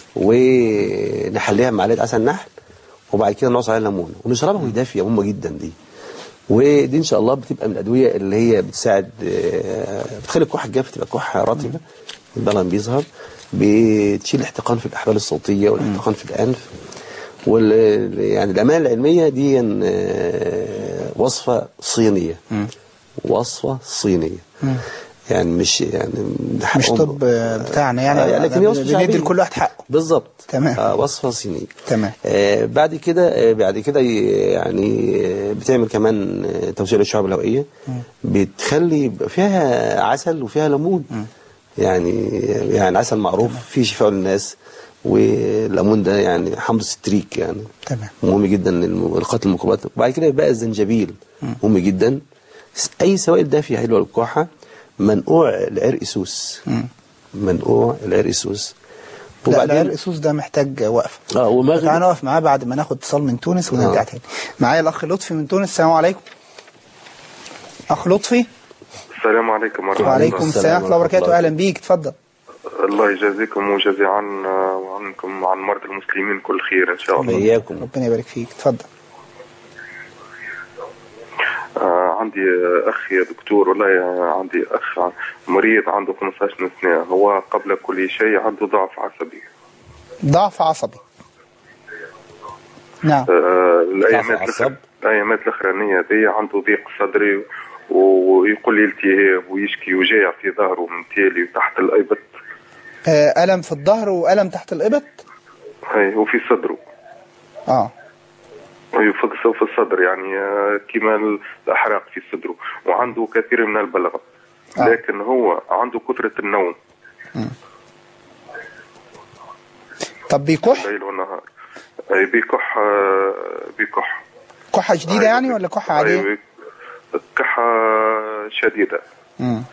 ونحليها بمعلقه عسل نحل وبعد كده نعصر عليها ليمون ونشربها وهي دافيه مهمه جدا دي ودي ان شاء الله بتبقى من الادويه اللي هي بتساعد آه، بتخلي الكحه الجافه تبقى كحه رطبه البلغم بيظهر بتشيل الاحتقان في الاحبال الصوتيه والاحتقان في الانف وال يعني الامانه العلميه دي آه، وصفه صينيه وصفه صينيه مم. يعني مش يعني مش طب بتاعنا يعني آه، لكن هي وصفه بندي شعبيه لكل واحد حقه بالظبط تمام. آه وصفه صينيه تمام آه بعد كده آه بعد كده ي- يعني آه، بتعمل كمان آه، توسيع للشعب الهوائيه بتخلي يبقى فيها عسل وفيها ليمون يعني يعني عسل معروف فيه شفاء للناس والليمون ده يعني حمض ستريك يعني تمام مهم جدا لقاتل الميكروبات وبعد كده بقى الزنجبيل مهم جدا اي سوائل دافيه حلوه للكحه منقوع العرق سوس مم. منقوع العرق سوس لا لا الاسوس ده محتاج وقفه اه ومغرب تعالى نقف معاه بعد ما ناخد اتصال من تونس ونرجع آه. تاني معايا الاخ لطفي من تونس السلام عليكم اخ لطفي السلام عليكم ورحمة وعليكم الله السلام ورحمه الله وبركاته اهلا بيك اتفضل الله يجازيكم ويجازي عنا وعنكم وعن مرضى المسلمين كل خير إن شاء الله إياكم ربنا يبارك فيك اتفضل آه عندي أخ يا دكتور والله آه، عندي أخ مريض عنده 15 سنة هو قبل كل شيء عنده ضعف عصبي ضعف عصبي نعم آه الأيامات ضعف الأخر- عصب؟ الأيامات الأخرانية دي عنده ضيق صدري ويقول لي التهاب ويشكي وجاع في ظهره من تالي وتحت الإبط آه الم في الظهر والم تحت الابط هاي وفي صدره اه أيوة في في الصدر يعني آه، كما الأحراق في صدره وعنده كثير من البلغم لكن هو عنده كثرة النوم طب بيكح الليل والنهار أي بيكح آه، بيكح كحة شديدة يعني ولا كحة عادية أيوة كحة شديدة مم.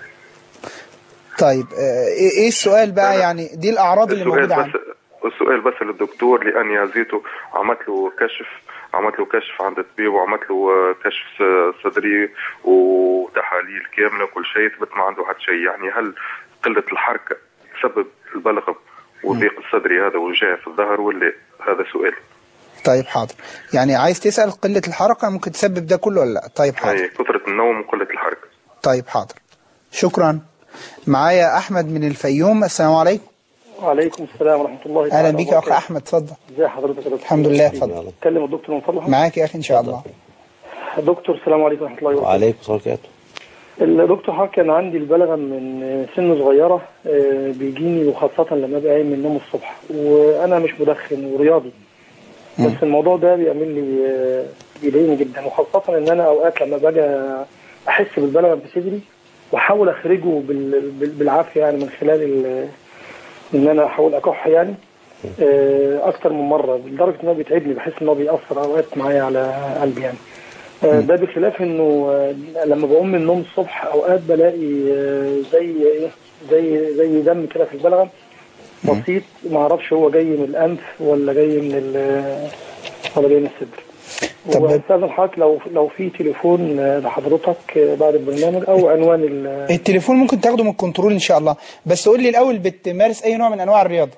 طيب آه، ايه إيه السؤال بقى يعني دي الاعراض اللي السؤال موجودة بس عنده السؤال بس للدكتور لأن يازيته عملت له كشف عملت له كشف عند الطبيب وعملت له آه، كشف س- صدري وتحاليل كاملة وكل شيء ثبت ما عنده حد شيء يعني هل قلة الحركة تسبب البلغم وضيق الصدري هذا وجاه في الظهر ولا هذا سؤال طيب حاضر يعني عايز تسأل قلة الحركة ممكن تسبب ده كله ولا لا طيب حاضر أي كثرة النوم وقلة الحركة طيب حاضر شكرا معايا احمد من الفيوم السلام عليكم وعليكم السلام ورحمة الله تعالى اهلا بيك يا اخ وبركاته. احمد اتفضل ازي حضرتك يا دكتور الحمد لله اتفضل اتكلم الدكتور من فضلك معاك يا اخي ان شاء الله دكتور السلام عليكم ورحمة الله وبركاته وعليكم السلام وبركاته الدكتور حضرتك كان عندي البلغم من سن صغيرة آه، بيجيني وخاصة لما ابقى قايم من النوم الصبح وانا مش مدخن ورياضي بس الموضوع ده بيعمل لي آه، بيضايقني جدا وخاصة ان انا اوقات لما باجي احس بالبلغم في صدري واحاول اخرجه بال- بال- بالعافية يعني من خلال ال- ان انا احاول اكح يعني آه، اكتر من مره لدرجه ان هو بيتعبني بحس ان هو بيأثر اوقات معايا على قلبي يعني آه، ده بخلاف انه آه، لما بقوم من النوم الصبح اوقات بلاقي آه، زي ايه زي زي دم كده في البلغم بسيط ما اعرفش هو جاي من الانف ولا جاي من ال- ولا جاي من الصدر واستاذن حضرتك لو لو في تليفون آه، لحضرتك آه، بعد البرنامج او عنوان ال- التليفون ممكن تاخده من الكنترول ان شاء الله بس قول لي الاول بتمارس اي نوع من انواع الرياضة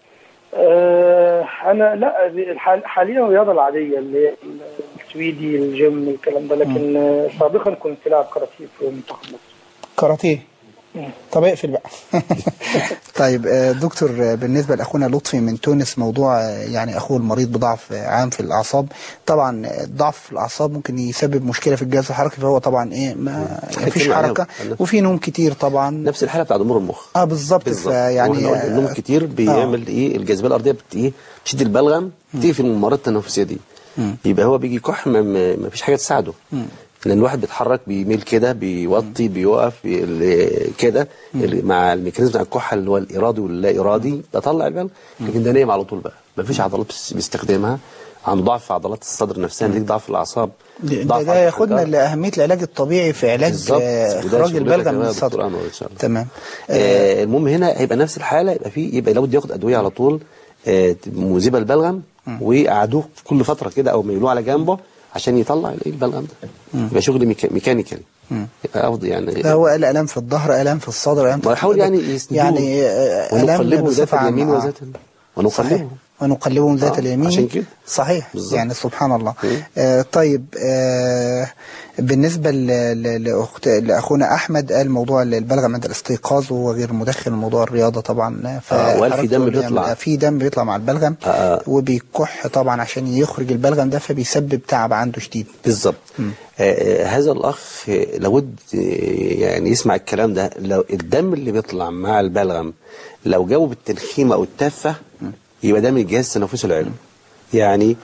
آه انا لا الح- حاليا الرياضه العاديه اللي هي السويدي الجيم الكلام ده لكن آه، سابقا كنت لاعب كاراتيه في منتخب مصر كاراتيه مم. طب اقفل بقى طيب آه، دكتور آه، بالنسبة لأخونا لطفي من تونس موضوع آه، يعني أخوه المريض بضعف آه، عام في الأعصاب طبعا آه، ضعف في الأعصاب ممكن يسبب مشكلة في الجهاز الحركي فهو طبعا إيه ما فيش هنتكلم عليها. حركة وفي نوم كتير طبعا نفس الحاله بتاعت ضمور المخ اه بالظبط يعني يعني النوم كتير بيعمل ايه الجاذبيه الارضيه بت ايه بتشد البلغم تقفل الممرات التنفسيه دي يبقى هو بيجي كح ما, ما ما فيش حاجه تساعده لان الواحد بيتحرك بيميل كده بيوطي بيوقف بي- ال- كده ال- مع الميكانيزم بتاع الكحه اللي هو الارادي واللا ارادي بطلع البلغم لكن ده نايم على طول بقى ما فيش عضلات بس- بيستخدمها عنده ضعف في عضلات الصدر نفسها نتيجه ضعف في الاعصاب ده, ضعف ده في ياخدنا الحركة. لأهمية العلاج الطبيعي في علاج بالظبط. آه، وده إخراج شغلتك البلغم يا من دكتور الصدر أنور إن شاء الله. تمام آه المهم هنا هيبقى نفس الحاله يبقى في يبقى لابد ياخد ادويه على طول آه مذيبه البلغم ويقعدوه كل فتره كده او ميلوه على جنبه عشان يطلع الايه البلغم ده يبقى شغل ميكا- ميكانيكالي يبقى افضل يعني لا هو قال الام في الظهر الام في الصدر الام في ما يحاول القلب. يعني يسندوه. يعني آه، ونقلبه الام ذات بصفه اليمين عامه وذات آه. ونقلبه. صحيح ونقلبهم ذات آه، اليمين عشان كده. صحيح بالظبط. يعني سبحان الله آه طيب آه بالنسبه ل- ل- لاخت لاخونا احمد قال موضوع البلغم عند الاستيقاظ وهو غير مدخن موضوع الرياضه طبعا آه، وقال في فحضرتك دم تقول لي بيطلع. يعني في دم بيطلع مع البلغم آه. وبيكح طبعا عشان يخرج البلغم ده فبيسبب تعب عنده شديد بالظبط آه آه، هذا الاخ آه، لابد آه، يعني يسمع الكلام ده لو الدم اللي بيطلع مع البلغم لو جابه بالتنخيمه او التافه يبقى ده من الجهاز التنفسي العلوي يعني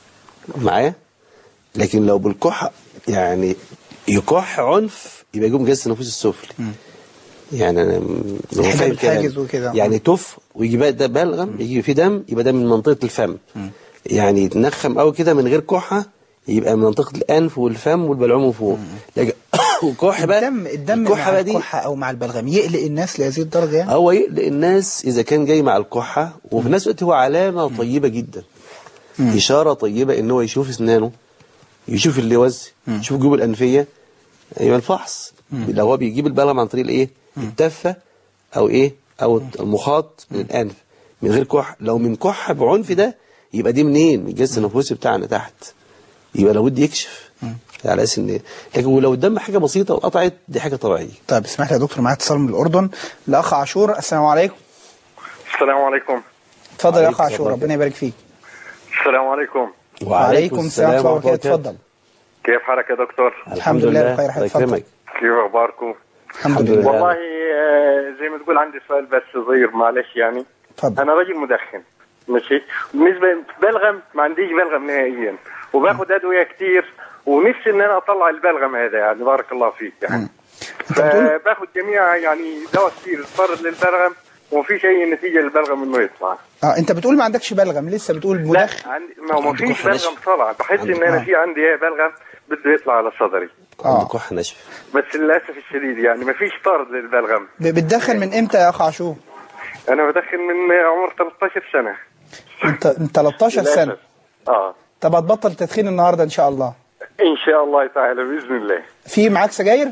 معايا لكن لو بالكح يعني يكح عنف يبقى يجيب الجهاز التنفسي السفلي يعني انا م- هو يحب فاهم الحاجز كلامي. وكده. يعني تف ويجي بقى ده بلغم يجي فيه دم يبقى ده من منطقه الفم يعني يتنخم قوي كده من غير كحه يبقى من منطقه الانف والفم والبلعوم من فوق لكن وكح بقى الدم الدم الكحه مع بقى دي الكحه او مع البلغم يقلق الناس لهذه الدرجه يعني هو يقلق الناس اذا كان جاي مع الكحه وفي نفس الوقت هو علامه طيبه جدا اشاره طيبه ان هو يشوف اسنانه يشوف اللوز يشوف جيوب الانفيه يبقى الفحص لو هو بيجيب البلغم عن طريق الايه التفه او ايه او المخاط من الانف من غير كح لو من كح بعنف ده يبقى دي منين من الجهاز التنفسي بتاعنا تحت يبقى لابد يكشف على اساس ان لكن ولو الدم حاجه بسيطه وقطعت دي حاجه طبيعيه طيب اسمح لي يا دكتور معايا اتصال من الاردن الاخ عاشور السلام عليكم السلام عليكم اتفضل يا اخ وعليكم عاشور السلام. ربنا يبارك فيك السلام عليكم وعليكم السلام ورحمه الله وبركاته اتفضل كيف حالك يا دكتور الحمد لله بخير حال اتفضل كيف اخباركم الحمد لله والله آه، زي ما تقول عندي سؤال بس صغير معلش يعني اتفضل انا رجل مدخن ماشي بالنسبه بلغم ما عنديش بلغم نهائيا وباخد ادويه كتير ونفسي ان انا اطلع البلغم هذا يعني بارك الله فيك يعني فباخد جميع يعني دواء كتير صار للبلغم ومفيش اي نتيجه للبلغم انه يطلع اه انت بتقول ما عندكش بلغم لسه بتقول مدخن عندي ما هو مفيش بلغم طلع بحس ان انا في عندي ايه بلغم بده يطلع على صدري عنده كحه ناشفه بس للاسف الشديد يعني مفيش طرد للبلغم ب- بتدخن من امتى يا اخ عاشور انا بدخن من عمر 13 سنه انت انت 13 سنه للأسف. اه طب هتبطل تدخين النهارده ان شاء الله ان شاء الله تعالى باذن الله في معاك سجاير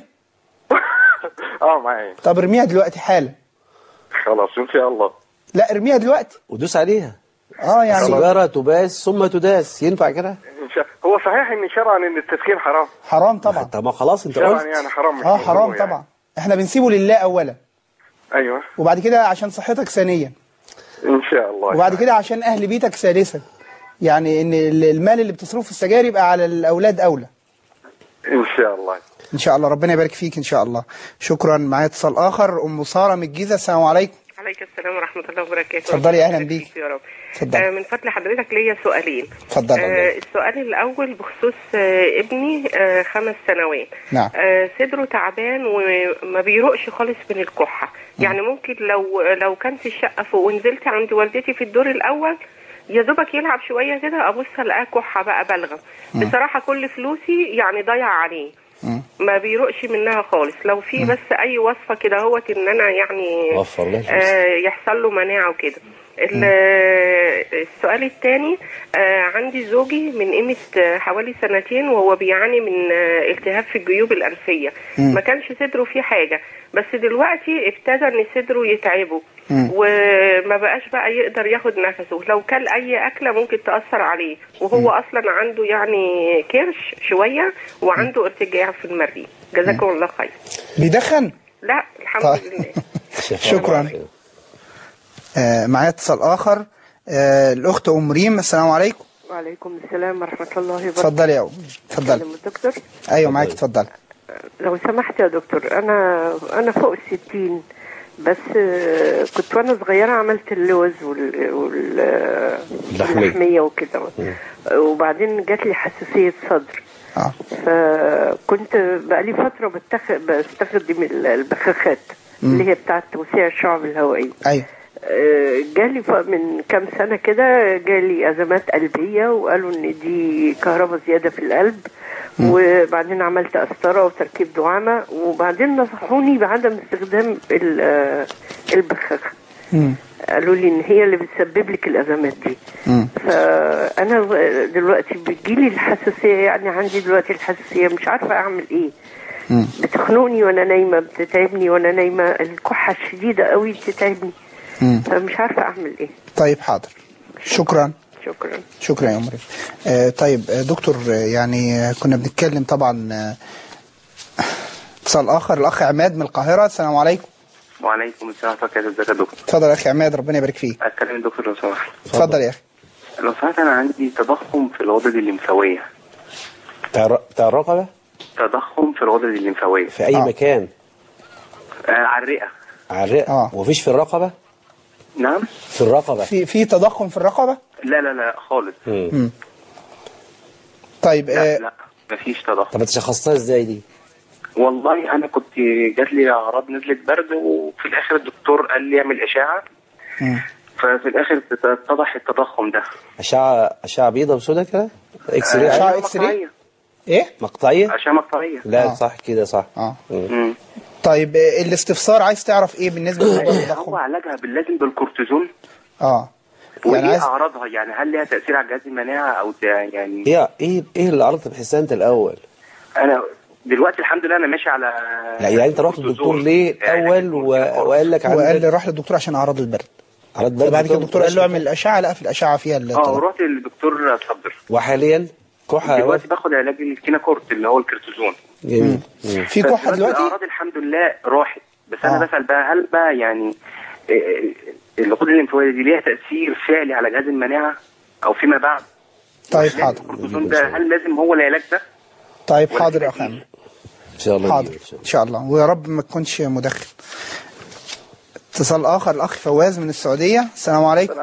اه معايا طب ارميها دلوقتي حالا خلاص ان شاء الله لا ارميها دلوقتي ودوس عليها اه يعني السيجاره تباس ثم تداس ينفع كده إن شاء هو صحيح ان شرعا ان التدخين حرام حرام طبعا طب ما خلاص انت شرعا قلت يعني حرام مش اه ممنوع حرام يعني. طبعا احنا بنسيبه لله اولا ايوه وبعد كده عشان صحتك ثانيا ان شاء الله وبعد كده عشان اهل بيتك ثالثا يعني ان ال- المال اللي بتصرفه في السجاير يبقى على الاولاد اولى ان شاء الله ان شاء الله ربنا يبارك فيك ان شاء الله شكرا معايا اتصال اخر ام ساره من الجيزه السلام عليكم عليك السلام ورحمة الله وبركاته اتفضلي، أهلا بيك. يا رب اتفضلي. آه من فضل حضرتك ليا سؤالين اتفضلي. آه السؤال الأول بخصوص آه ابني آه خمس سنوات نعم. آه صدره تعبان وما بيروقش خالص من الكحة يعني ممكن لو لو كان في الشقة فوق ونزلت عند والدتي في الدور الأول يا دوبك يلعب شوية كده أبص ألاقاه كحة بقى بلغم بصراحة كل فلوسي يعني ضايع عليه ما بيروقش منها خالص لو في بس اي وصفه كده هوت ان انا يعني وفر له الفلوس. آه يحصل له مناعه وكده ال- السؤال الثاني عندي زوجي من قيمة آه، حوالي سنتين وهو بيعاني من آه، التهاب في الجيوب الأنفية مم. ما كانش صدره فيه حاجة بس دلوقتي ابتدى ان صدره يتعبه مم. وما بقاش بقى يقدر ياخد نفسه لو كل اي اكله ممكن تاثر عليه وهو اصلا عنده يعني كرش شويه وعنده ارتجاع في المريء جزاكم الله خير بيدخن لا الحمد طيب. لله شكرا آه معايا اتصال اخر آه الاخت ام ريم السلام عليكم وعليكم السلام ورحمة الله وبركاته اتفضلي يا ام اتفضلي أكلم الدكتور ايوه معاك اتفضلي لو سمحت يا دكتور أنا أنا فوق الستين بس آه، كنت وأنا صغيرة عملت اللوز وال... وال... اللحمية. واللحمية وكده وبعدين جات لي حساسية صدر آه. فكنت بقالي فترة بتخ... بستخدم ال- البخاخات مم. اللي هي بتاعت توسيع الشعب الهوائية ايوه آه، جالي ف- من كام سنة كده جالي أزمات قلبية وقالوا إن دي كهرباء زيادة في القلب وبعدين عملت قسطرة وتركيب دعامة وبعدين نصحوني بعدم استخدام ال- آه، البخاخ قالوا لي إن هي اللي بتسبب لك الأزمات دي فأنا دلوقتي بتجيلي الحساسية يعني عندي دلوقتي الحساسية مش عارفة أعمل إيه بتخنقني وأنا نايمة بتتعبني وأنا نايمة الكحة الشديدة قوي بتتعبني مم. فمش عارفة أعمل إيه طيب حاضر شكرا شكرا شكرا يا مريم آه طيب آه دكتور آه، يعني آه، كنا بنتكلم طبعا آه، اتصال اخر الاخ عماد من القاهره السلام عليكم وعليكم السلام ورحمة الله ازيك يا دكتور اتفضل يا اخي عماد ربنا يبارك فيك اتكلم الدكتور لو سمحت اتفضل يا اخي لو سمحت انا عندي تضخم في الغدد الليمفاوية بتاع الر- بتاع الرقبه تضخم في الغدد الليمفاوية في اي آه. مكان آه على الرئة على الرئه آه. ومفيش في الرقبه نعم في الرقبه في في تضخم في الرقبه لا لا لا خالص مم. طيب لا آه لا مفيش تضخم طب انت شخصتها ازاي دي والله انا كنت جات لي اعراض نزلة برد وفي الاخر الدكتور قال لي اعمل اشعة مم. ففي الاخر اتضح التضخم ده اشعه اشعه بيضاء وسوداء كده اكس راي أشعة عادي؟ إكس راي؟ مقطعية ايه مقطعيه اشعة مقطعية لا آه. صح كده صح اه مم. طيب آه الاستفسار عايز تعرف ايه بالنسبه لموضوع هو التضخم علاجها باللازم بالكورتيزون اه يعني وايه عايز اعراضها يعني هل ليها تاثير على جهاز المناعه او ت- يعني ايه ايه ايه اللي عرضت بحسها انت الاول انا دلوقتي الحمد لله انا ماشي على لا يعني انت رحت للدكتور ليه الاول و... وقال لك هو قال عندك لي راح للدكتور عشان اعراض البرد عرض برد فبعد كده الدكتور قال له اعمل الاشعه لقى في الاشعه فيها اه التضخم ورحت للدكتور صدر وحاليا كحه دلوقتي باخد علاج الكيناكورت اللي هو الكورتيزون جميل مم. في بس كحه دلوقتي الاعراض الحمد لله راحت بس انا آه. بسال بقى هل بقى يعني آه، الغدة الليمفاوية دي ليها تأثير فعلي على جهاز المناعة أو فيما بعد؟ طيب حاضر الكورتيزون ده هل لازم هو العلاج ده؟ طيب حاضر يا اخ عماد ان شاء الله حاضر ان شاء الله ويا رب ما تكونش مدخن اتصال اخر الاخ فواز من السعوديه السلام عليكم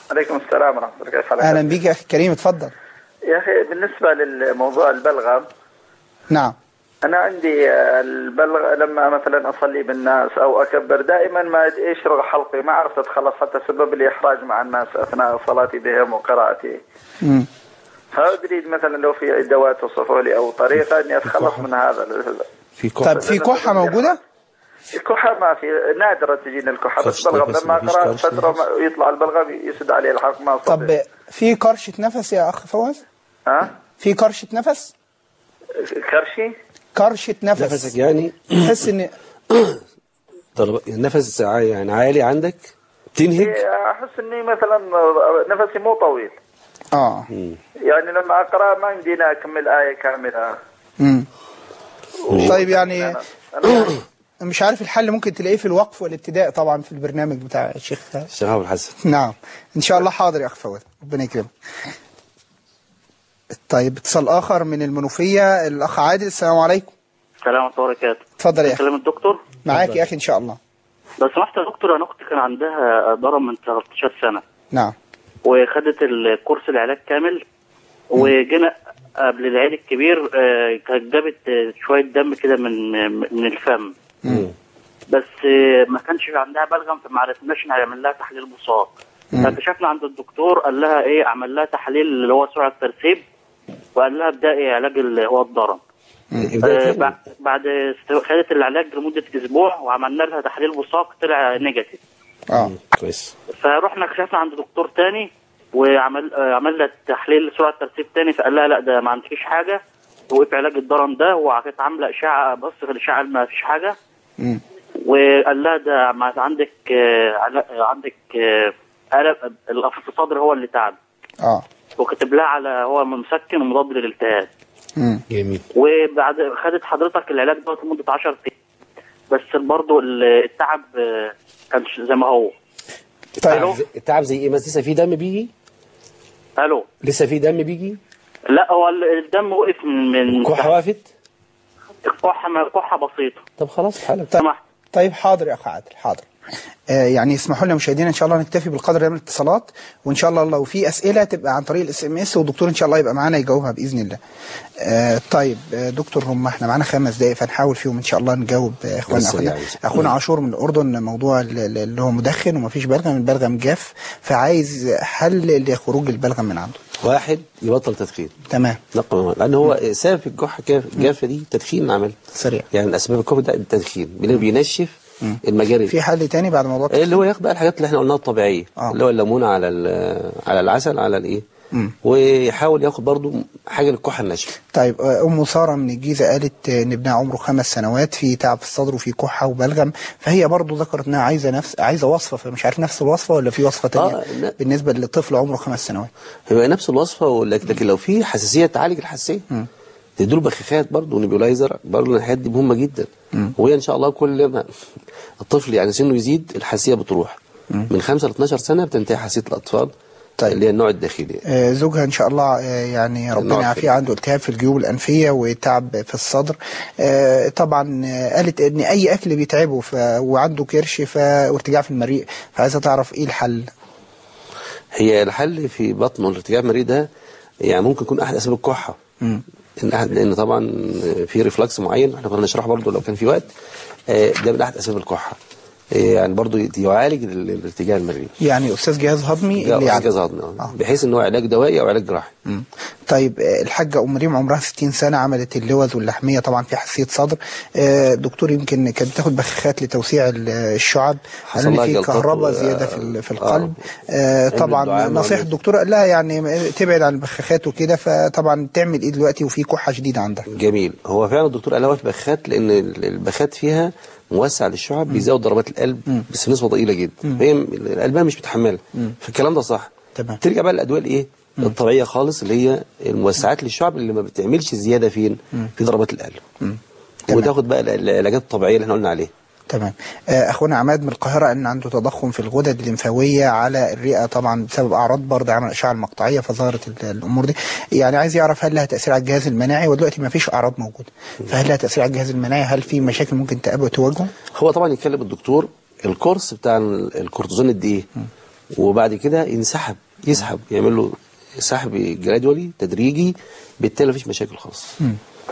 عليكم السلام ورحمة الله كيف حالك؟ اهلا بيك يا اخي كريم اتفضل يا أخي بالنسبة للموضوع البلغم نعم أنا عندي آه، البلغ لما مثلا أصلي بالناس أو أكبر دائما ما يشرق حلقي ما عرفت أتخلص حتى سبب الإحراج مع الناس أثناء صلاتي بهم وقراءتي مم. فأريد مثلا لو في أدوات توصفوا لي أو طريقة إني أتخلص من هذا في طيب في كحه موجوده الكحة ما في نادرة تجيني الكحة بس كرش بلغم نفس لما مفيش أقرأ كرش فترة ما- يطلع البلغم يسد عليه الحلق ما أستطيع طب في كرشه نفس يا اخ فواز ها في كرشه نفس كرشي كرشه نفس نفسك يعني تحس ان ضرب نفس ع- يعني عالي عندك تنهج إيه، أحس إني مثلا نفسي مو طويل اه يعني لما أقرأ ما يمدينا أكمل آية كاملة مم. طيب يعني مش عارف الحل ممكن تلاقيه في الوقف والابتداء طبعا في البرنامج بتاع الشيخ شهاب الحسن نعم ان شاء الله حاضر يا اخ فواز ربنا يكرمك طيب اتصال اخر من المنوفيه الاخ عادل السلام عليكم السلام ورحمة الله وبركاته اتفضل يا اخي كلام الدكتور معاك يا اخي ان شاء الله لو سمحت يا دكتور انا اختي كان عندها ضرم من 13 سنة نعم وخدت الكورس العلاج كامل وجينا قبل العيد الكبير آه، كانت جابت آه، شوية دم كده من من الفم بس آه، ما كانش عندها بلغم فما عرفناش نعمل لها تحليل بصاق فاكتشفنا عند الدكتور قال لها ايه عمل لها تحليل اللي هو سرعة ترسيب وقال لها ابدأي علاج اللي هو الضرم آه، بع- بعد است- خدت العلاج لمدة أسبوع وعملنا لها تحليل بصاق طلع نيجاتيف اه كويس فروحنا كشفنا عند دكتور تاني وعمل آه، عمل لها تحليل سرعة ترسيب تاني فقال لها لا ده ما عندكيش حاجة وقف علاج الضرم ده وكانت عاملة إشاعة بص في الإشاعة ما فيش حاجة مم. وقال لها ده ما عندك آه، علا- آه، عندك آه، ألم القفص الصدر هو اللي تعب اه وكتب لها على هو مسكن ومضاد للالتهاب مم. جميل وبعد خدت حضرتك العلاج ده لمده 10 ايام بس برضه التعب آه، كانش زي ما هو التعب زي- التعب زي ايه مثلا لسه في دم بيجي الو لسه في دم بيجي لا هو ال- الدم وقف من من الكحة وقفت كحه ما- كحه بسيطه طب خلاص حالك طيب, طيب حاضر يا اخ عادل حاضر آه يعني اسمحوا لنا مشاهدينا ان شاء الله نكتفي بالقدر ده من الاتصالات وان شاء الله لو في اسئله تبقى عن طريق الاس ام اس والدكتور ان شاء الله يبقى معانا يجاوبها باذن الله. آه طيب آه دكتور هم احنا معانا خمس دقائق فنحاول فيهم ان شاء الله نجاوب آه اخواننا بس اخونا يعني. اخونا عاشور من الاردن موضوع ال- ال- اللي هو مدخن ومفيش بلغم البلغم جاف فعايز حل لخروج البلغم من عنده. واحد يبطل تدخين تمام رقم واحد لان هو سبب الكحه كاف- جافه دي تدخين عمل سريع يعني اسباب الكحه ده التدخين لانه بينشف المجاري في حل تاني بعد موضوع اللي هو ياخد بقى الحاجات اللي احنا قلناها الطبيعيه آه. اللي هو الليمون على ال- على العسل على الايه مم. ويحاول ياخد برضو حاجه للكحه الناشفه طيب آه، ام ساره من الجيزه قالت آه، ان ابنها عمره خمس سنوات في تعب في الصدر وفي كحه وبلغم فهي برضو ذكرت انها عايزه نفس عايزه وصفه فمش عارف نفس الوصفه ولا في وصفه تانية آه، لا. بالنسبه لطفل عمره خمس سنوات هو نفس الوصفه ولكن لكن لو في حساسيه تعالج الحساسيه تديله بخاخات برضه نيبولايزر برضه الحاجات دي مهمه جدا وهي ان شاء الله كل ما الطفل يعني سنه يزيد الحساسيه بتروح من 5 ل 12 سنه بتنتهي حساسيه الاطفال طيب. اللي هي النوع الداخلي آه، زوجها ان شاء الله آه، يعني ربنا النوع يعافيه عنده التهاب في الجيوب الانفيه وتعب في الصدر آه، طبعا آه، قالت ان اي اكل بيتعبه ف... وعنده كرش ف... وارتجاع في المريء فعايزه تعرف ايه الحل هي الحل في بطن والارتجاع المريء ده يعني ممكن يكون احد اسباب الكحه مم. ان احد لان طبعا في ريفلكس معين احنا كنا نشرحه برضه لو كان في وقت آه، ده من احد اسباب الكحه آه، يعني برضه يعالج ال- الارتجاع المريء يعني استاذ جهاز هضمي ده اللي يعني جهاز هضمي آه. بحيث ان هو علاج دوائي او علاج جراحي مم. طيب آه، الحاجة أم مريم عمرها 60 سنة عملت اللوز واللحمية طبعا في حساسية صدر آه، الدكتور يمكن كانت بتاخد بخاخات لتوسيع ال- الشعب حصل قال لها إن في جلطات كهرباء و- زيادة في ال- في آه. القلب آه، علم طبعا الدعامة نصيحة وال- الدكتور قال لها يعني تبعد عن البخاخات وكده فطبعا تعمل ايه دلوقتي وفي كحة شديدة عندها جميل هو فعلا الدكتور قال لها بخات لان ال- البخات فيها موسع للشعب بيزود ضربات القلب بس بنسبه ضئيله جدا مم. هي م- قلبها مش متحمله مم. فالكلام ده صح تمام ترجع بقى للادويه الايه الطبيعيه خالص اللي هي الموسعات للشعب اللي ما بتعملش زياده فين مم. في ضربات القلب مم. وتاخد بقى ال- العلاجات الطبيعيه اللي احنا قلنا عليها تمام آه، اخونا عماد من القاهره ان عنده تضخم في الغدد الليمفاويه على الرئه طبعا بسبب اعراض برد عمل الاشعه المقطعيه فظهرت ال- الامور دي يعني عايز يعرف هل لها تاثير على الجهاز المناعي ودلوقتي ما فيش اعراض موجوده فهل لها تاثير على الجهاز المناعي هل في مشاكل ممكن تقابل تواجهه هو طبعا يتكلم الدكتور الكورس بتاع ال- الكورتيزون قد ايه وبعد كده ينسحب يسحب يعمل له سحب جرادولي تدريجي بالتالي مفيش مشاكل خالص مم.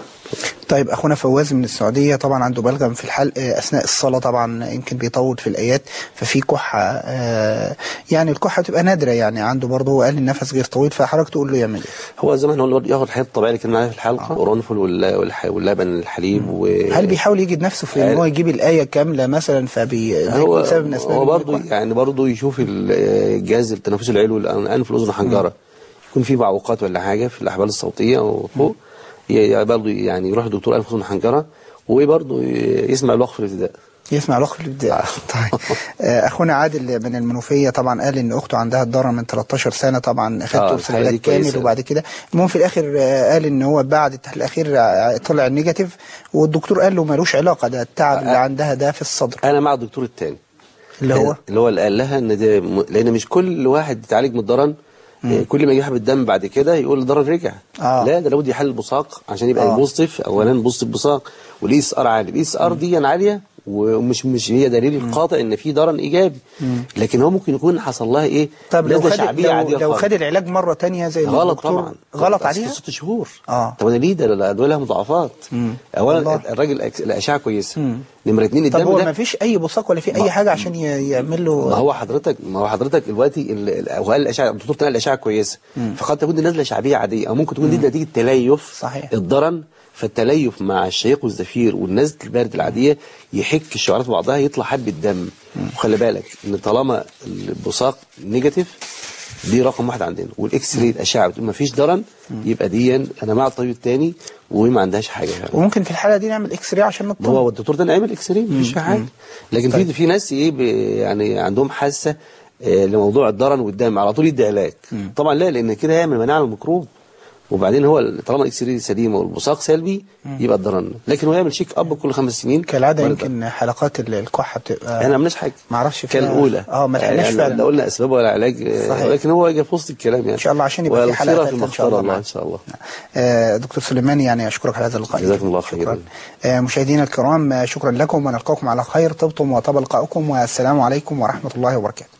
طيب اخونا فواز من السعوديه طبعا عنده بلغم في الحلق آه، اثناء الصلاه طبعا يمكن بيطول في الايات ففي كحه آه، يعني الكحه بتبقى نادره يعني عنده برضه هو قال النفس غير طويل فحضرتك تقول له يعمل ايه هو زي ما احنا قلنا ياخد الحاجات الطبيعيه اللي كنا عليها في الحلقه القرنفل وال- والح- واللبن الحليب و هل بيحاول يجد نفسه في ان هو يجيب الايه كامله مثلا فبي ده هو يكون سبب من اسباب هو إن هو برضه يعني برضه يشوف ال- الجهاز التنفسي العلوي الانف الاذن الحنجره يكون في معوقات ولا حاجه في الاحبال الصوتيه او فوق ي- برضه يعني يروح لدكتور انف اذن حنجره وبرضه ي- يسمع الوقف في الابتداء يسمع لقب الابداع طيب آه، اخونا عادل من المنوفيه طبعا قال ان اخته عندها الضرر من 13 سنه طبعا اخذت آه، كورس الحاجة العلاج دي كامل كويسة. وبعد كده المهم في الاخر آه، قال ان هو بعد التحليل الاخير آه، طلع النيجاتيف والدكتور قال له ملوش علاقه ده التعب اللي عندها ده في الصدر انا مع الدكتور الثاني اللي هو اللي هو اللي قال لها ان ده م... لان مش كل واحد بيتعالج من الضرن آه، كل ما يجي الدم بعد كده يقول الضرن رجع آه. لا ده لابد يحل البصاق عشان يبقى آه. بوزيتيف اولا بوزيتيف بصاق والاي اس ار عالي الاي اس ار دي عاليه ومش مش هي دليل القاطع ان في ضرن ايجابي لكن هو ممكن يكون حصل لها ايه طب لو نزلة خد شعبيه لو, عاديه لو خالص. خد العلاج مره تانية زي ما غلط الدكتور طبعا غلط بس عليها ست شهور اه طب انا ليه ده الادويه لها مضاعفات اولا الراجل الأكس- الاشعه كويسه نمره اثنين طب الدم هو ده ما فيش اي بصاق ولا في اي حاجه عشان ي- يعمل له ما هو حضرتك ما هو حضرتك دلوقتي ال- ال- هو قال الاشعه الدكتور طلع الاشعه كويسه مم. فقد تكون دي نزله شعبيه عاديه او ممكن تكون دي نتيجه تليف صحيح. الضرن فالتليف مع الشهيق والزفير والنزله البارد العاديه يحك الشعرات بعضها يطلع حبه دم وخلي بالك ان طالما البصاق نيجاتيف دي رقم واحد عندنا والاكس راي الاشعه بتقول ما فيش ضرن يبقى دي انا مع الطبيب الثاني وما عندهاش حاجه يعني. وممكن في الحاله دي نعمل اكس راي عشان ما نطمن هو الدكتور ده نعمل اكس راي مفيش فيه حاجه لكن في في ناس ايه ب- يعني عندهم حاسه آه، لموضوع الضرن والدم على طول يدي علاج طبعا لا لان كده هيعمل مناعه للميكروب وبعدين هو طالما الاكس راي سليمه والبصاق سلبي يبقى الضرن لكن هو يعمل شيك اب كل خمس سنين كالعاده مرة. يمكن حلقات ال- الكحه بتبقى احنا ما عملناش حاجه ما اعرفش كان فيها- الاولى اه ما لحقناش يعني فعلا لا قلنا اسباب ولا علاج آه، صحيح. ولكن هو جه في وسط الكلام يعني ان شاء الله عشان يبقى في حلقة في ثالثة إن شاء مختار الله الله معاك. ان شاء الله آه، دكتور سليماني يعني أشكرك على هذا اللقاء جزاكم الله خيرا شكرا آه، مشاهدينا الكرام آه، شكرا لكم ونلقاكم على خير طبتم وطاب لقاؤكم والسلام عليكم ورحمة الله وبركاته